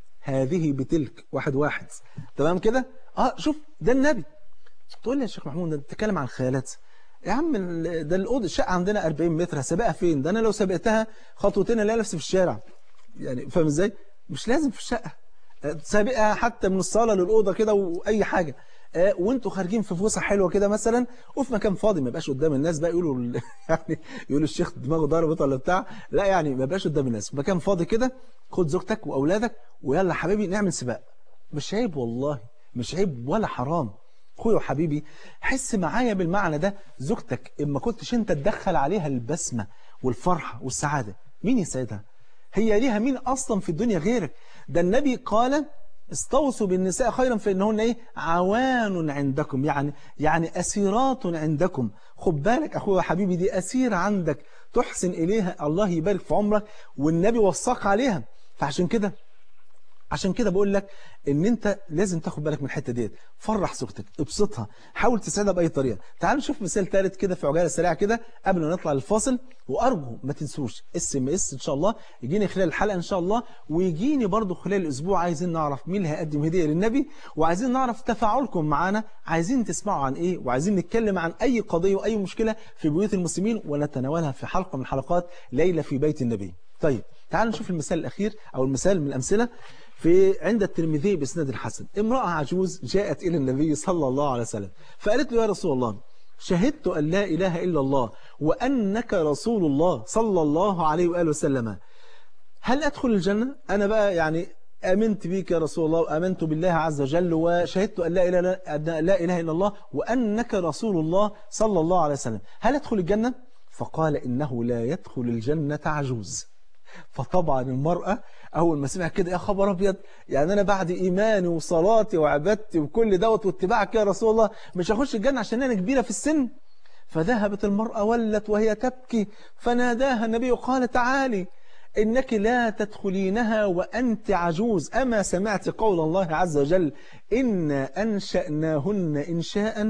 هذه بتلك واحد واحد تمام كده اه شوف ده النبي تقول لي يا شيخ محمود انت بتتكلم عن خيالات يا عم ده الاوضه الشقه عندنا 40 متر هسابقها فين ده انا لو سبقتها خطوتين الاقي نفسي في الشارع يعني فاهم ازاي مش لازم في الشقه سابقها حتى من الصاله للاوضه كده واي حاجه آه وانتوا خارجين في فسحه حلوه كده مثلا وفي مكان فاضي ما يبقاش قدام الناس بقى يقولوا يعني يقولوا الشيخ دماغه ضربت ولا بتاع لا يعني ما يبقاش قدام الناس مكان فاضي كده خد زوجتك واولادك ويلا حبيبي نعمل سباق مش عيب والله مش عيب ولا حرام اخويا وحبيبي حس معايا بالمعنى ده زوجتك اما كنتش انت تدخل عليها البسمه والفرحه والسعاده مين يسعدها هي ليها مين اصلا في الدنيا غيرك ده النبي قال استوصوا بالنساء خيرا فإنهن ايه عوان عندكم يعني يعني أسيرات عندكم خد بالك أخويا وحبيبي دي أسيرة عندك تحسن إليها الله يبارك في عمرك والنبي وصاك عليها فعشان كده عشان كده بقول لك ان انت لازم تاخد بالك من الحته ديت فرح زوجتك ابسطها حاول تسعدها باي طريقه تعالوا نشوف مثال ثالث كده في عجاله سريعه كده قبل ما نطلع للفاصل وارجو ما تنسوش اس ام اس ان شاء الله يجيني خلال الحلقه ان شاء الله ويجيني برضو خلال الاسبوع عايزين نعرف مين اللي هيقدم هديه للنبي وعايزين نعرف تفاعلكم معانا عايزين تسمعوا عن ايه وعايزين نتكلم عن اي قضيه واي مشكله في بيوت المسلمين ونتناولها في حلقه من حلقات ليله في بيت النبي طيب تعالوا نشوف المثال الاخير او المثال من الامثله في عند الترمذي باسناد الحسن امرأة عجوز جاءت إلى النبي صلى الله عليه وسلم فقالت له يا رسول الله شهدت أن لا إله إلا الله وأنك رسول الله صلى الله عليه وآله وسلم هل أدخل الجنة؟ أنا بقى يعني آمنت بك يا رسول الله وآمنت بالله عز وجل وشهدت أن لا إله, أن لا إله إلا الله وأنك رسول الله صلى الله عليه وسلم هل أدخل الجنة؟ فقال إنه لا يدخل الجنة عجوز فطبعا المرأة أول ما سمع كده يا خبر أبيض يعني أنا بعد إيماني وصلاتي وعبادتي وكل دوت واتباعك يا رسول الله مش هخش الجنة عشان أنا كبيرة في السن فذهبت المرأة ولت وهي تبكي فناداها النبي قال تعالي إنك لا تدخلينها وأنت عجوز أما سمعت قول الله عز وجل إنا أنشأناهن إنشاء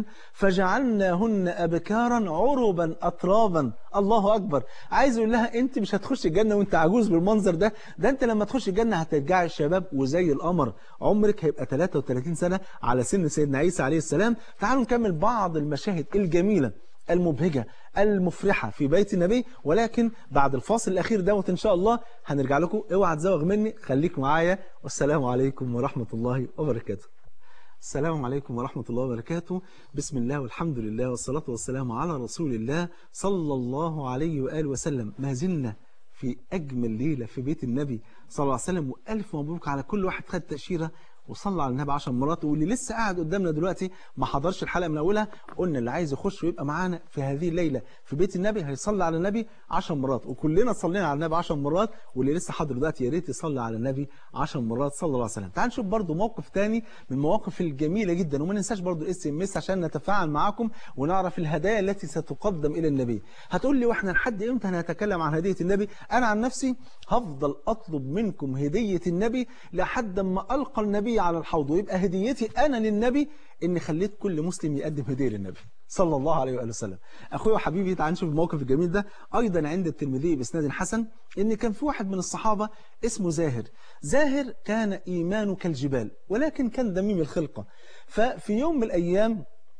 فجعلناهن أبكارا عربا أطرابا الله أكبر عايز يقول لها أنت مش هتخش الجنة وأنت عجوز بالمنظر ده ده أنت لما تخش الجنة هترجعي الشباب وزي القمر عمرك هيبقى 33 سنة على سن سيدنا عيسى عليه السلام تعالوا نكمل بعض المشاهد الجميلة المبهجة المفرحة في بيت النبي ولكن بعد الفاصل الأخير دوت إن شاء الله هنرجع لكم اوعى تزوغ مني خليك معايا والسلام عليكم ورحمة الله وبركاته السلام عليكم ورحمة الله وبركاته بسم الله والحمد لله والصلاة والسلام على رسول الله صلى الله عليه وآله وسلم ما زلنا في أجمل ليلة في بيت النبي صلى الله عليه وسلم وألف مبروك على كل واحد خد تأشيرة وصلى على النبي 10 مرات واللي لسه قاعد قدامنا دلوقتي ما حضرش الحلقة من أولها قلنا اللي عايز يخش ويبقى معانا في هذه الليلة في بيت النبي هيصلي على النبي 10 مرات وكلنا صلينا على النبي 10 مرات واللي لسه حاضر دلوقتي يا ريت يصلي على النبي 10 مرات صلى الله عليه وسلم تعال نشوف برضو موقف تاني من المواقف الجميلة جدا وما ننساش برضو الاس ام اس عشان نتفاعل معاكم ونعرف الهدايا التي ستقدم إلى النبي هتقول لي واحنا لحد امتى هنتكلم عن هدية النبي انا عن نفسي هفضل اطلب منكم هدية النبي لحد ما القى النبي على الحوض ويبقى هديتي أنا للنبي إن خليت كل مسلم يقدم هدية للنبي صلى الله عليه وآله وسلم أخوي وحبيبي تعال نشوف الموقف الجميل ده أيضا عند الترمذي بإسناد حسن إن كان في واحد من الصحابة اسمه زاهر زاهر كان إيمانه كالجبال ولكن كان دميم الخلقة ففي يوم من الأيام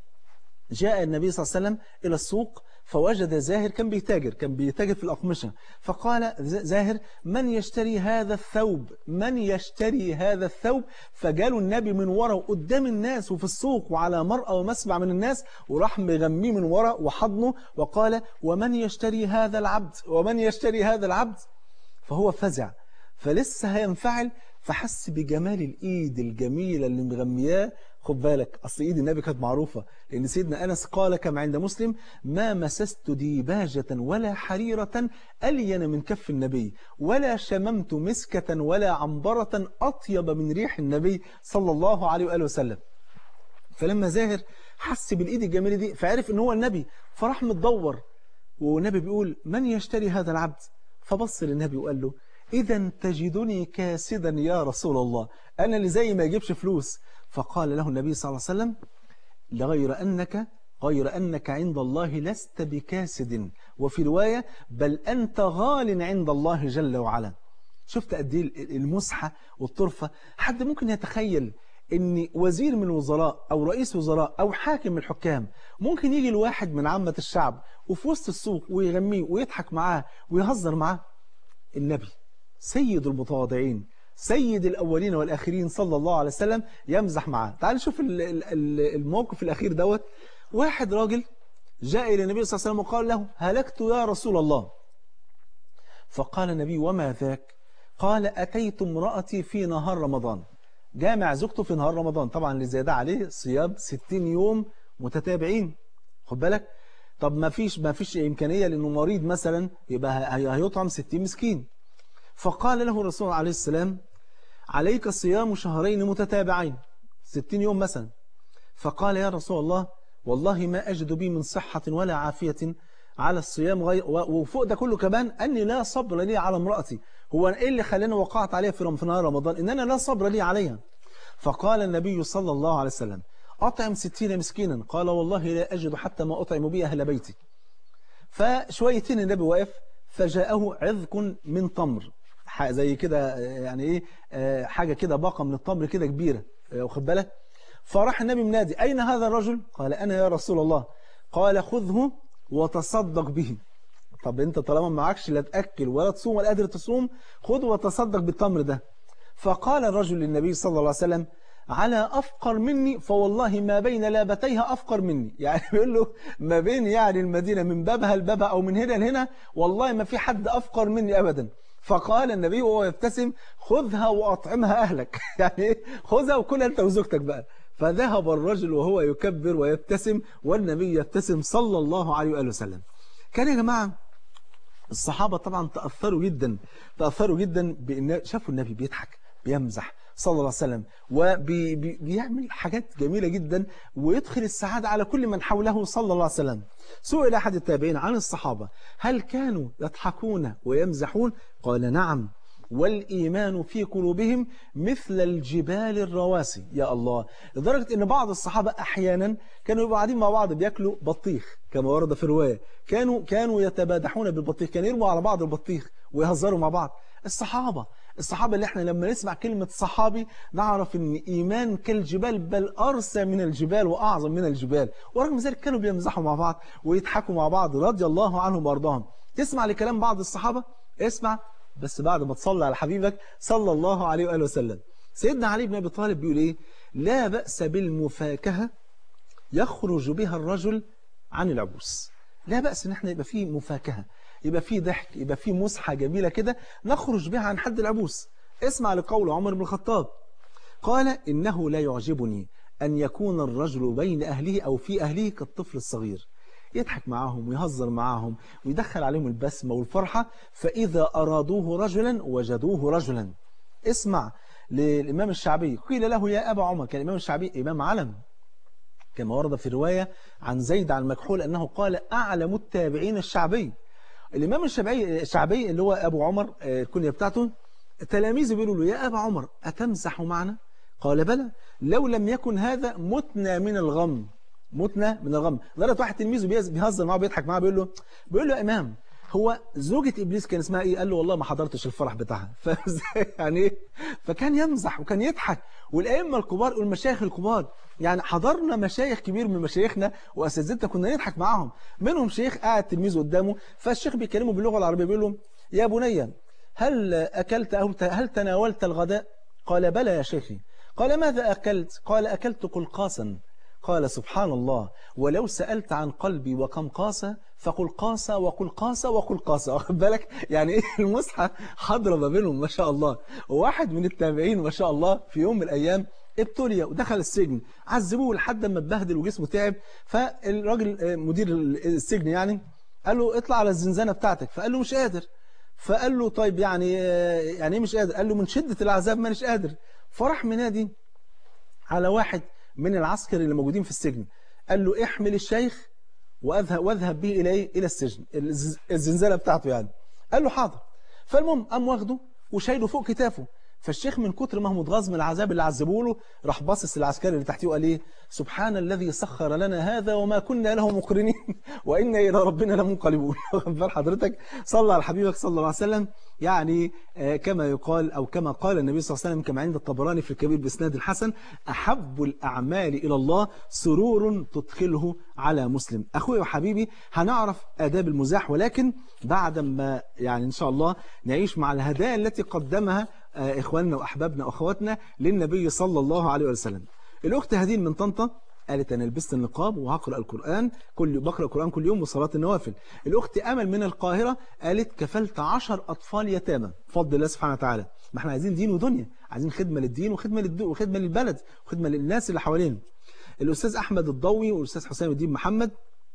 جاء النبي صلى الله عليه وسلم إلى السوق فوجد زاهر كان بيتاجر كان بيتاجر في الأقمشة فقال زاهر من يشتري هذا الثوب من يشتري هذا الثوب فجاله النبي من وراء قدام الناس وفي السوق وعلى مرأى ومسمع من الناس وراح مغميه من وراء وحضنه وقال ومن يشتري هذا العبد ومن يشتري هذا العبد فهو فزع فلسه هينفعل فحس بجمال الإيد الجميلة اللي مغمياه خد بالك أصل إيد النبي كانت معروفة لأن سيدنا أنس قال كما عند مسلم ما مسست ديباجة ولا حريرة ألين من كف النبي ولا شممت مسكة ولا عنبرة أطيب من ريح النبي صلى الله عليه وآله وسلم فلما زاهر حس بالإيد الجميلة دي فعرف إن هو النبي فراح متدور والنبي بيقول من يشتري هذا العبد فبص للنبي وقال له إذا تجدني كاسدا يا رسول الله أنا اللي زي ما يجيبش فلوس فقال له النبي صلى الله عليه وسلم لغير أنك غير أنك عند الله لست بكاسد وفي رواية بل أنت غال عند الله جل وعلا شفت قد ايه المسحة والطرفة حد ممكن يتخيل ان وزير من الوزراء او رئيس وزراء او حاكم من الحكام ممكن يجي الواحد من عامة الشعب وفي وسط السوق ويغميه ويضحك معاه ويهزر معاه النبي سيد المتواضعين سيد الأولين والآخرين صلى الله عليه وسلم يمزح معاه تعال نشوف الموقف الأخير دوت واحد راجل جاء إلى النبي صلى الله عليه وسلم وقال له هلكت يا رسول الله فقال النبي وما ذاك قال أتيت امرأتي في نهار رمضان جامع زوجته في نهار رمضان طبعا اللي زي ده عليه صيام 60 يوم متتابعين خد بالك طب ما فيش ما فيش إمكانية لأنه مريض مثلا يبقى هيطعم 60 مسكين فقال له الرسول عليه السلام عليك صيام شهرين متتابعين 60 يوم مثلا فقال يا رسول الله والله ما أجد بي من صحة ولا عافية على الصيام غير وفوق ده كله كمان أني لا صبر لي على امرأتي هو إيه اللي خلاني وقعت عليها في نهار رمضان إن أنا لا صبر لي عليها فقال النبي صلى الله عليه وسلم أطعم ستين مسكينا قال والله لا أجد حتى ما أطعم بي أهل بيتي فشويتين النبي واقف فجاءه عذق من تمر زي كده يعني ايه حاجة كده باقة من التمر كده كبيرة واخد بالك فراح النبي منادي أين هذا الرجل قال أنا يا رسول الله قال خذه وتصدق به طب انت طالما معكش لا تأكل ولا تصوم ولا قادر تصوم خذ وتصدق بالتمر ده فقال الرجل للنبي صلى الله عليه وسلم على أفقر مني فوالله ما بين لابتيها أفقر مني يعني بيقول له ما بين يعني المدينة من بابها لبابها أو من هنا لهنا والله ما في حد أفقر مني أبدا فقال النبي وهو يبتسم خذها وأطعمها أهلك يعني خذها وكلها أنت وزوجتك بقى فذهب الرجل وهو يكبر ويبتسم والنبي يبتسم صلى الله عليه وآله وسلم كان يا جماعة الصحابة طبعا تأثروا جدا تأثروا جدا بأن شافوا النبي بيضحك بيمزح صلى الله عليه وسلم وبيعمل حاجات جميلة جدا ويدخل السعادة على كل من حوله صلى الله عليه وسلم سئل أحد التابعين عن الصحابة هل كانوا يضحكون ويمزحون قال نعم والإيمان في قلوبهم مثل الجبال الرواسي يا الله لدرجة أن بعض الصحابة أحيانا كانوا يبقوا قاعدين مع بعض بياكلوا بطيخ كما ورد في الرواية كانوا كانوا يتبادحون بالبطيخ كانوا يرموا على بعض البطيخ ويهزروا مع بعض الصحابة الصحابة اللي احنا لما نسمع كلمة صحابي نعرف ان ايمان كالجبال بل ارسى من الجبال واعظم من الجبال ورغم ذلك كانوا بيمزحوا مع بعض ويضحكوا مع بعض رضي الله عنهم وارضاهم تسمع لكلام بعض الصحابة اسمع بس بعد ما تصلي على حبيبك صلى الله عليه وآله وسلم سيدنا علي بن أبي طالب بيقول إيه لا بأس بالمفاكهة يخرج بها الرجل عن العبوس لا بأس إن احنا يبقى فيه مفاكهة يبقى فيه ضحك يبقى فيه مسحة جميلة كده نخرج بها عن حد العبوس اسمع لقول عمر بن الخطاب قال إنه لا يعجبني أن يكون الرجل بين أهله أو في أهله كالطفل الصغير يضحك معاهم ويهزر معاهم ويدخل عليهم البسمة والفرحة فإذا أرادوه رجلا وجدوه رجلا اسمع للإمام الشعبي قيل له يا أبا عمر كان الإمام الشعبي إمام علم كما ورد في رواية عن زيد عن مكحول أنه قال أعلم التابعين الشعبي الإمام الشعبي الشعبي اللي هو أبو عمر الكنية بتاعته تلاميذه بيقولوا له يا أبا عمر أتمزح معنا قال بلى لو لم يكن هذا متنا من الغم متنا من الغم لدرجه واحد تلميذه بيهزر معاه بيضحك معاه بيقول له بيقول له يا امام هو زوجة ابليس كان اسمها ايه قال له والله ما حضرتش الفرح بتاعها فازاي يعني ايه فكان يمزح وكان يضحك والائمه الكبار والمشايخ الكبار يعني حضرنا مشايخ كبير من مشايخنا واساتذتنا كنا نضحك معاهم منهم شيخ قاعد تلميذه قدامه فالشيخ بيكلمه باللغه العربيه بيقول له يا بني هل اكلت او هل تناولت الغداء قال بلى يا شيخي قال ماذا اكلت قال اكلت قلقاصا قال سبحان الله ولو سألت عن قلبي وكم قاسة فقل قاسة وقل قاسة وقل قاسة واخد بالك يعني ايه المصحة حضرة ما بينهم ما شاء الله وواحد من التابعين ما شاء الله في يوم من الأيام ابتلي ودخل السجن عذبوه لحد ما اتبهدل وجسمه تعب فالراجل مدير السجن يعني قال له اطلع على الزنزانة بتاعتك فقال له مش قادر فقال له طيب يعني يعني ايه مش قادر قال له من شدة العذاب مانيش قادر فراح منادي على واحد من العسكر اللي موجودين في السجن قال له احمل الشيخ واذهب واذهب به الى ايه الى السجن الزنزانه بتاعته يعني قال له حاضر فالمهم قام واخده وشايله فوق كتافه فالشيخ من كتر ما هو متغاظ من العذاب اللي عذبوه له راح باصص للعسكري اللي تحتيه وقال ايه سبحان الذي سخر لنا هذا وما كنا له مقرنين وانا الى ربنا لمنقلبون واخد بال حضرتك صلى على حبيبك صلى الله عليه وسلم يعني كما يقال أو كما قال النبي صلى الله عليه وسلم كما عند الطبراني في الكبير بإسناد الحسن أحب الأعمال إلى الله سرور تدخله على مسلم أخوي وحبيبي هنعرف آداب المزاح ولكن بعد ما يعني إن شاء الله نعيش مع الهدايا التي قدمها إخواننا وأحبابنا وأخواتنا للنبي صلى الله عليه وسلم الأخت هدين من طنطا قالت أنا لبست النقاب وهقرأ القرآن كل بقرأ القرآن كل يوم وصلاة النوافل الأخت أمل من القاهرة قالت كفلت عشر أطفال يتامى بفضل الله سبحانه وتعالى ما احنا عايزين دين ودنيا عايزين خدمة للدين وخدمة للدو وخدمة للبلد وخدمة للناس اللي حوالينا الأستاذ أحمد الضوي والأستاذ حسام الدين محمد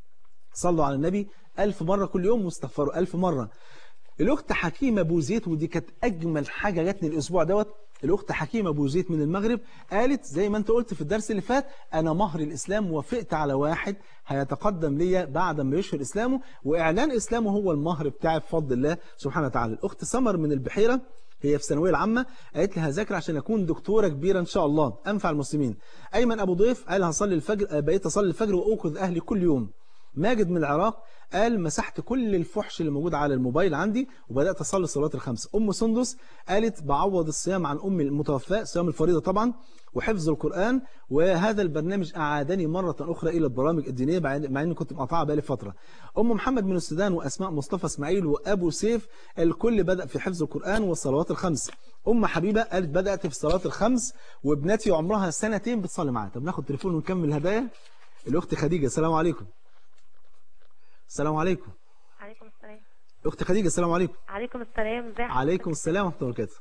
صلوا على النبي ألف مرة كل يوم واستغفروا ألف مرة الأخت حكيمة بوزيت ودي كانت أجمل حاجة جاتني الأسبوع دوت الأخت حكيمة بوزيت من المغرب قالت زي ما أنت قلت في الدرس اللي فات أنا مهر الإسلام وافقت على واحد هيتقدم ليا بعد ما يشهر إسلامه وإعلان إسلامه هو المهر بتاعي بفضل الله سبحانه وتعالى الأخت سمر من البحيرة هي في الثانويه العامة قالت لي هذاكر عشان أكون دكتورة كبيرة إن شاء الله أنفع المسلمين أيمن أبو ضيف قال هصلي الفجر بقيت أصلي الفجر وأوقظ أهلي كل يوم ماجد من العراق قال مسحت كل الفحش اللي موجود على الموبايل عندي وبدأت أصلي الصلوات الخمس أم سندس قالت بعوض الصيام عن أمي المتوفاة صيام الفريضة طبعا وحفظ القرآن وهذا البرنامج أعادني مرة أخرى إلى البرامج الدينية مع أني كنت مقاطعة بقالي فترة أم محمد من السودان وأسماء مصطفى اسماعيل وأبو سيف الكل بدأ في حفظ القرآن والصلوات الخمس ام حبيبه قالت بدات في صلاه الخمس وابنتي عمرها سنتين بتصلي معايا طب ناخد تليفون ونكمل الهدايا الاخت خديجه السلام عليكم السلام عليكم عليكم السلام اخت خديجه السلام عليكم عليكم السلام ازي حضرتك عليكم السلام ورحمه الله وبركاته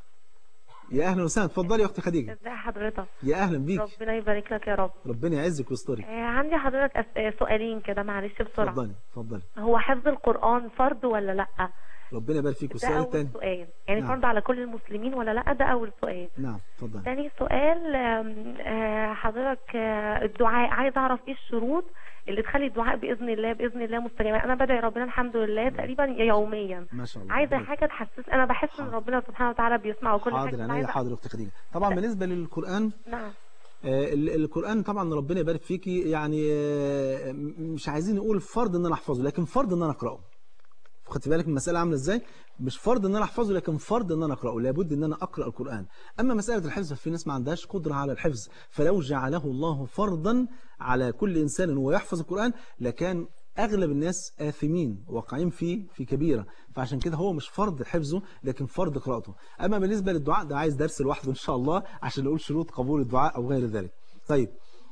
يا اهلا وسهلا اتفضلي يا اخت خديجه ازي حضرتك يا اهلا بيك ربنا يبارك لك يا رب ربنا يعزك ويسترك آه عندي حضرتك أس... آه، سؤالين كده معلش بسرعه اتفضلي اتفضلي هو حفظ القرآن فرض ولا لا ربنا يبارك فيك ده والسؤال اول الثاني سؤال يعني نعم. فرض على كل المسلمين ولا لا ده اول سؤال نعم اتفضلي تاني سؤال آم، آه، حضرتك آه، الدعاء عايز اعرف ايه الشروط اللي تخلي الدعاء باذن الله باذن الله مستجاب انا بدعي ربنا الحمد لله تقريبا يوميا ما شاء الله عايزه ربنا حاجه تحسس انا بحس ان حاضر. ربنا سبحانه وتعالى بيسمع وكل حاجه حاضر بس عينيا عايزه حاضر يا اخت خديجه طبعا بالنسبه للقران نعم آه، ال- القرآن طبعا ربنا يبارك فيكي يعني آه، م- مش عايزين نقول فرض ان انا احفظه لكن فرض ان انا اقراه خدت بالك من المسألة عاملة ازاي مش فرض ان انا احفظه لكن فرض ان انا اقراه لابد ان انا اقرا القرآن اما مسألة الحفظ ففي ناس ما عندهاش قدرة على الحفظ فلو جعله الله فرضا على كل انسان هو يحفظ القرآن لكان اغلب الناس آثمين واقعين فيه في كبيرة فعشان كده هو مش فرض حفظه لكن فرض قراءته اما بالنسبة للدعاء ده عايز درس لوحده ان شاء الله عشان نقول شروط قبول الدعاء او غير ذلك طيب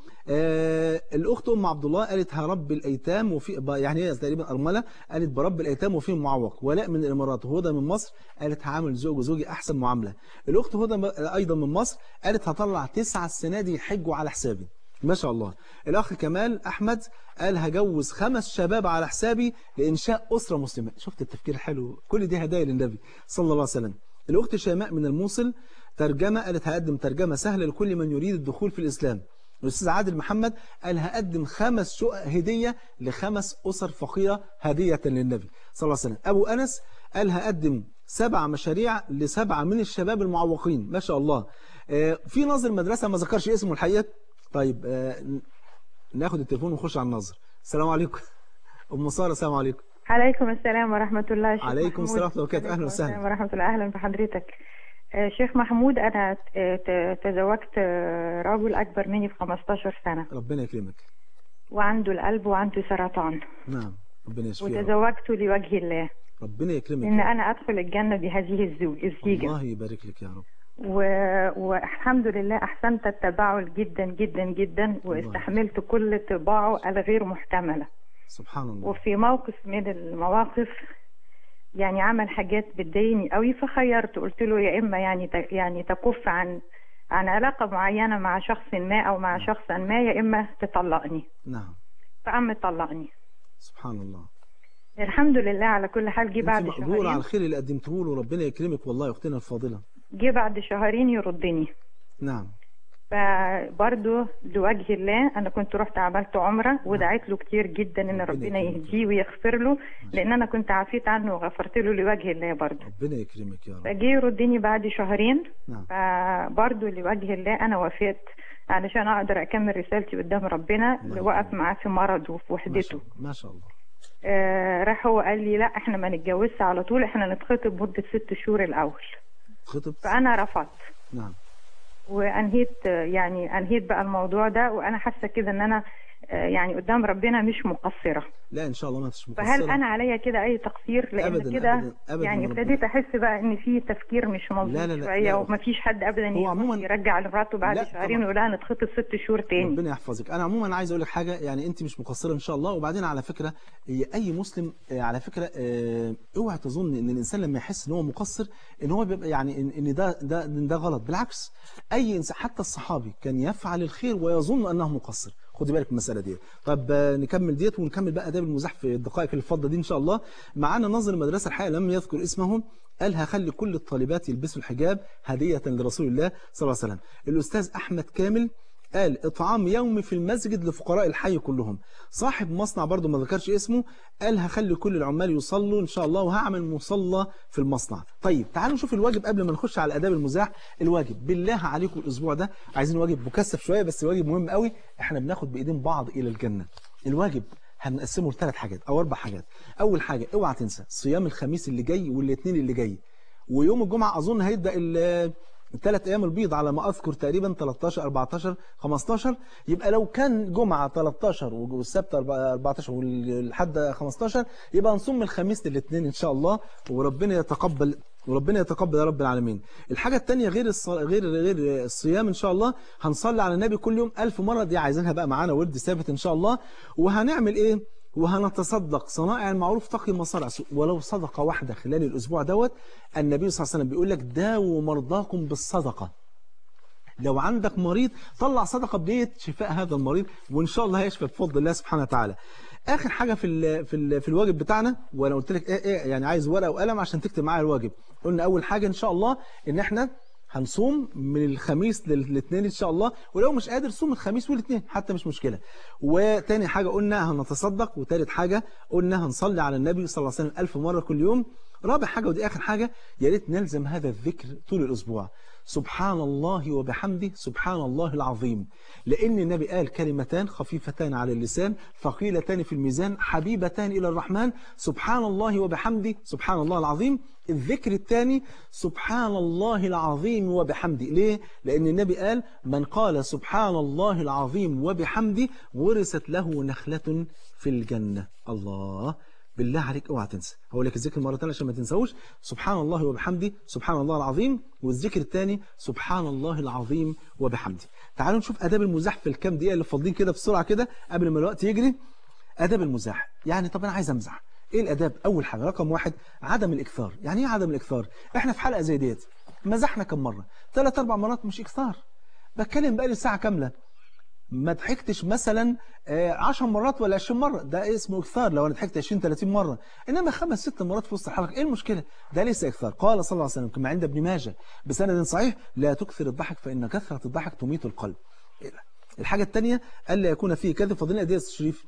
آه الأخت أم عبد الله قالت هرب الأيتام وفي ب- يعني هي تقريبا أرملة قالت برب الأيتام وفيهم معوق ولاء من الإمارات وهدى من مصر قالت هعمل زوج وزوجي أحسن معاملة الأخت هدى م- أيضا من مصر قالت هطلع تسعة السنة دي يحجوا على حسابي ما شاء الله الأخ كمال أحمد قال هجوز خمس شباب على حسابي لإنشاء أسرة مسلمة شفت التفكير الحلو كل دي هدايا للنبي صلى الله عليه وسلم الأخت شيماء من الموصل ترجمة قالت هقدم ترجمة سهلة لكل من يريد الدخول في الإسلام الأستاذ عادل محمد قال هقدم خمس شقق هدية لخمس أسر فقيرة هدية للنبي صلى الله عليه وسلم أبو أنس قال هقدم سبع مشاريع لسبعة من الشباب المعوقين ما شاء الله آه، في ناظر مدرسة ما ذكرش اسمه الحقيقة طيب آه، ن- ناخد التليفون ونخش على الناظر السلام عليكم أم سارة السلام عليكم عليكم السلام ورحمة الله شيخ عليكم محمود. السلام ورحمة الله وبركاته. أهلا عليكم وسهلا. السلام ورحمة الله أهلا بحضرتك آه، شيخ محمود أنا ت- ت- تزوجت آه، رجل أكبر مني ب 15 سنة ربنا يكرمك وعنده القلب وعنده سرطان نعم ربنا يشفيه يا رب. وتزوجت لوجه الله ربنا يكرمك إن يا رب. أنا أدخل الجنة بهذه الزوج الزيجة الله يبارك لك يا رب و... والحمد لله أحسنت التباعل جدا جدا جدا واستحملت كل طباعه الغير محتملة سبحان الله وفي موقف من المواقف يعني عمل حاجات بتضايقني قوي فخيرت قلت له يا اما يعني ت- يعني تكف عن عن علاقه معينه مع شخص ما او مع شخص ما يا اما تطلقني نعم فقام طلقني سبحان الله الحمد لله على كل حال جه انت بعد مقبول على شهرين الخير اللي قدمته له ربنا يكرمك والله يا اختنا الفاضله جه بعد شهرين يردني نعم فبرضه لوجه الله انا كنت رحت عملت عمره ودعيت له كتير جدا ان ربنا ربنا يكرمك. يهديه ويغفر له لان انا كنت عافيت عنه وغفرت له لوجه الله برضه ربنا يكرمك يا رب فجه يردني بعد شهرين نعم فبرضه لوجه الله انا وافقت علشان اقدر اكمل رسالتي قدام ربنا الله اللي وقف يكرمك. معاه في مرضه وفي ما شاء وحدته الله ما شاء الله آه راح هو قال لي لا احنا ما نتجوزش على طول احنا نتخطب مده ست شهور الاول خطب فانا رفضت نعم وانهيت آه، يعني انهيت بقى الموضوع ده وانا حاسه كده ان انا آه، يعني قدام ربنا مش مقصره لا ان شاء الله ما تش مقصره فهل انا عليا كده اي تقصير لان أبداً، كده أبداً، أبداً يعني ربنا. ابتديت احس بقى ان في تفكير مش مظبوط لا، لا، لا، شويه لا. ومفيش حد ابدا هو يخش عموماً- يرجع لمراته بعد لا، شهرين طبعاً. ويقول لها نتخطب ست شهور تاني ربنا يحفظك انا عموما عايز اقول لك حاجه يعني انت مش مقصره ان شاء الله وبعدين على فكره هي اي مسلم آه، على فكره آه، اوعى تظن ان الانسان لما يحس ان هو مقصر ان هو بيبقى يعني ان إن ده ده إن ده غلط بالعكس اي انسان حتى الصحابي كان يفعل الخير ويظن انه مقصر خدي بالك من المساله دي طب آه، نكمل ديت ونكمل بقى اداب المزاح في الدقائق اللي فاضله دي ان شاء الله معانا ناظر المدرسه الحقيقه لم يذكر اسمه قال هخلي كل الطالبات يلبسوا الحجاب هديه لرسول الله صلى الله عليه وسلم الاستاذ احمد كامل قال اطعام يومي في المسجد لفقراء الحي كلهم صاحب مصنع برضو ما ذكرش اسمه قال هخلي كل العمال يصلوا ان شاء الله وهعمل مصلى في المصنع طيب تعالوا نشوف الواجب قبل ما نخش على اداب المزاح الواجب بالله عليكم الاسبوع ده عايزين واجب مكثف شويه بس واجب مهم قوي احنا بناخد بايدين بعض الى الجنه الواجب هنقسمه لثلاث حاجات او اربع حاجات اول حاجه اوعى تنسى صيام الخميس اللي جاي والاثنين اللي جاي ويوم الجمعه اظن هيبدا ال- الثلاث ايام البيض على ما اذكر تقريبا 13 14 15 يبقى لو كان جمعه 13 والسبت 14 والحد 15 يبقى نصوم من الخميس للاثنين ان شاء الله وربنا يتقبل وربنا يتقبل يا رب العالمين الحاجة التانية غير الص... غير غير الصيام إن شاء الله هنصلي على النبي كل يوم ألف مرة دي عايزينها بقى معانا ورد ثابت إن شاء الله وهنعمل إيه وهنتصدق صنائع المعروف تقي مصارع سوء ولو صدقة واحدة خلال الأسبوع دوت النبي صلى الله عليه وسلم بيقول لك داووا مرضاكم بالصدقة لو عندك مريض طلع صدقة بنية شفاء هذا المريض وإن شاء الله هيشفى بفضل الله سبحانه وتعالى آخر حاجة في ال في ال في الواجب بتاعنا وأنا قلت لك إيه إيه يعني عايز ورقة وقلم عشان تكتب معايا الواجب قلنا أول حاجة إن شاء الله إن إحنا هنصوم من الخميس للاثنين ان شاء الله ولو مش قادر صوم الخميس والاثنين حتى مش مشكلة وتاني حاجة قلنا هنتصدق وتالت حاجة قلنا هنصلي على النبي صلى الله عليه وسلم ألف مرة كل يوم رابع حاجة ودي آخر حاجة يا ريت نلزم هذا الذكر طول الأسبوع سبحان الله وبحمده سبحان الله العظيم لأن النبي قال كلمتان خفيفتان على اللسان ثقيلتان في الميزان حبيبتان إلى الرحمن سبحان الله وبحمده سبحان الله العظيم الذكر الثاني سبحان الله العظيم وبحمده ليه؟ لأن النبي قال من قال سبحان الله العظيم وبحمده ورثت له نخلة في الجنة الله بالله عليك اوعى تنسى هقول لك الذكر مرة ثانيه عشان ما تنساوش سبحان الله وبحمده سبحان الله العظيم والذكر الثاني سبحان الله العظيم وبحمده تعالوا نشوف اداب المزاح في الكام دقيقه اللي فاضلين كده بسرعه كده قبل ما الوقت يجري اداب المزاح يعني طب انا عايز امزح ايه الاداب اول حاجه رقم واحد عدم الاكثار يعني ايه عدم الاكثار احنا في حلقه زي ديت مزحنا كم مره ثلاث اربع مرات مش اكثار بتكلم بقالي ساعه كامله ما ضحكتش مثلا 10 مرات ولا 20 مرة ده اسمه إكثار لو أنا ضحكت 20 30 مرة إنما خمس ست مرات في وسط الحلقة إيه المشكلة ده ليس إكثار قال صلى الله عليه وسلم كما عند ابن ماجه بسند صحيح لا تكثر الضحك فإن كثرة الضحك تميت القلب إيه ده؟ الحاجة الثانية ألا يكون فيه كذب فضلنا قد ايه الشريف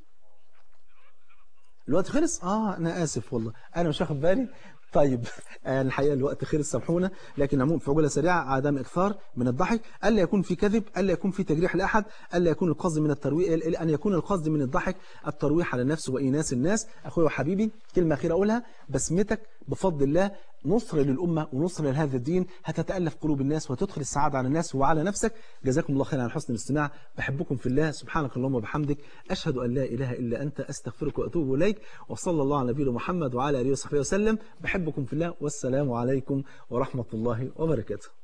الوقت خلص اه انا اسف والله انا مش واخد بالي طيب آه الحقيقه الوقت خلص سامحونا لكن عموما في عجاله سريعه عدم اكثار من الضحك الا يكون في كذب الا يكون في تجريح لاحد الا يكون القصد من الترويح ان يكون القصد من الضحك الترويح على النفس وايناس الناس اخويا وحبيبي كلمه اخيره اقولها بسمتك بفضل الله نصر للأمة ونصر لهذا الدين هتتألف قلوب الناس وتدخل السعادة على الناس وعلى نفسك جزاكم الله خيرا على حسن الاستماع بحبكم في الله سبحانك اللهم وبحمدك أشهد أن لا إله إلا أنت أستغفرك وأتوب إليك وصلى الله على نبينا محمد وعلى آله وصحبه وسلم بحبكم في الله والسلام عليكم ورحمة الله وبركاته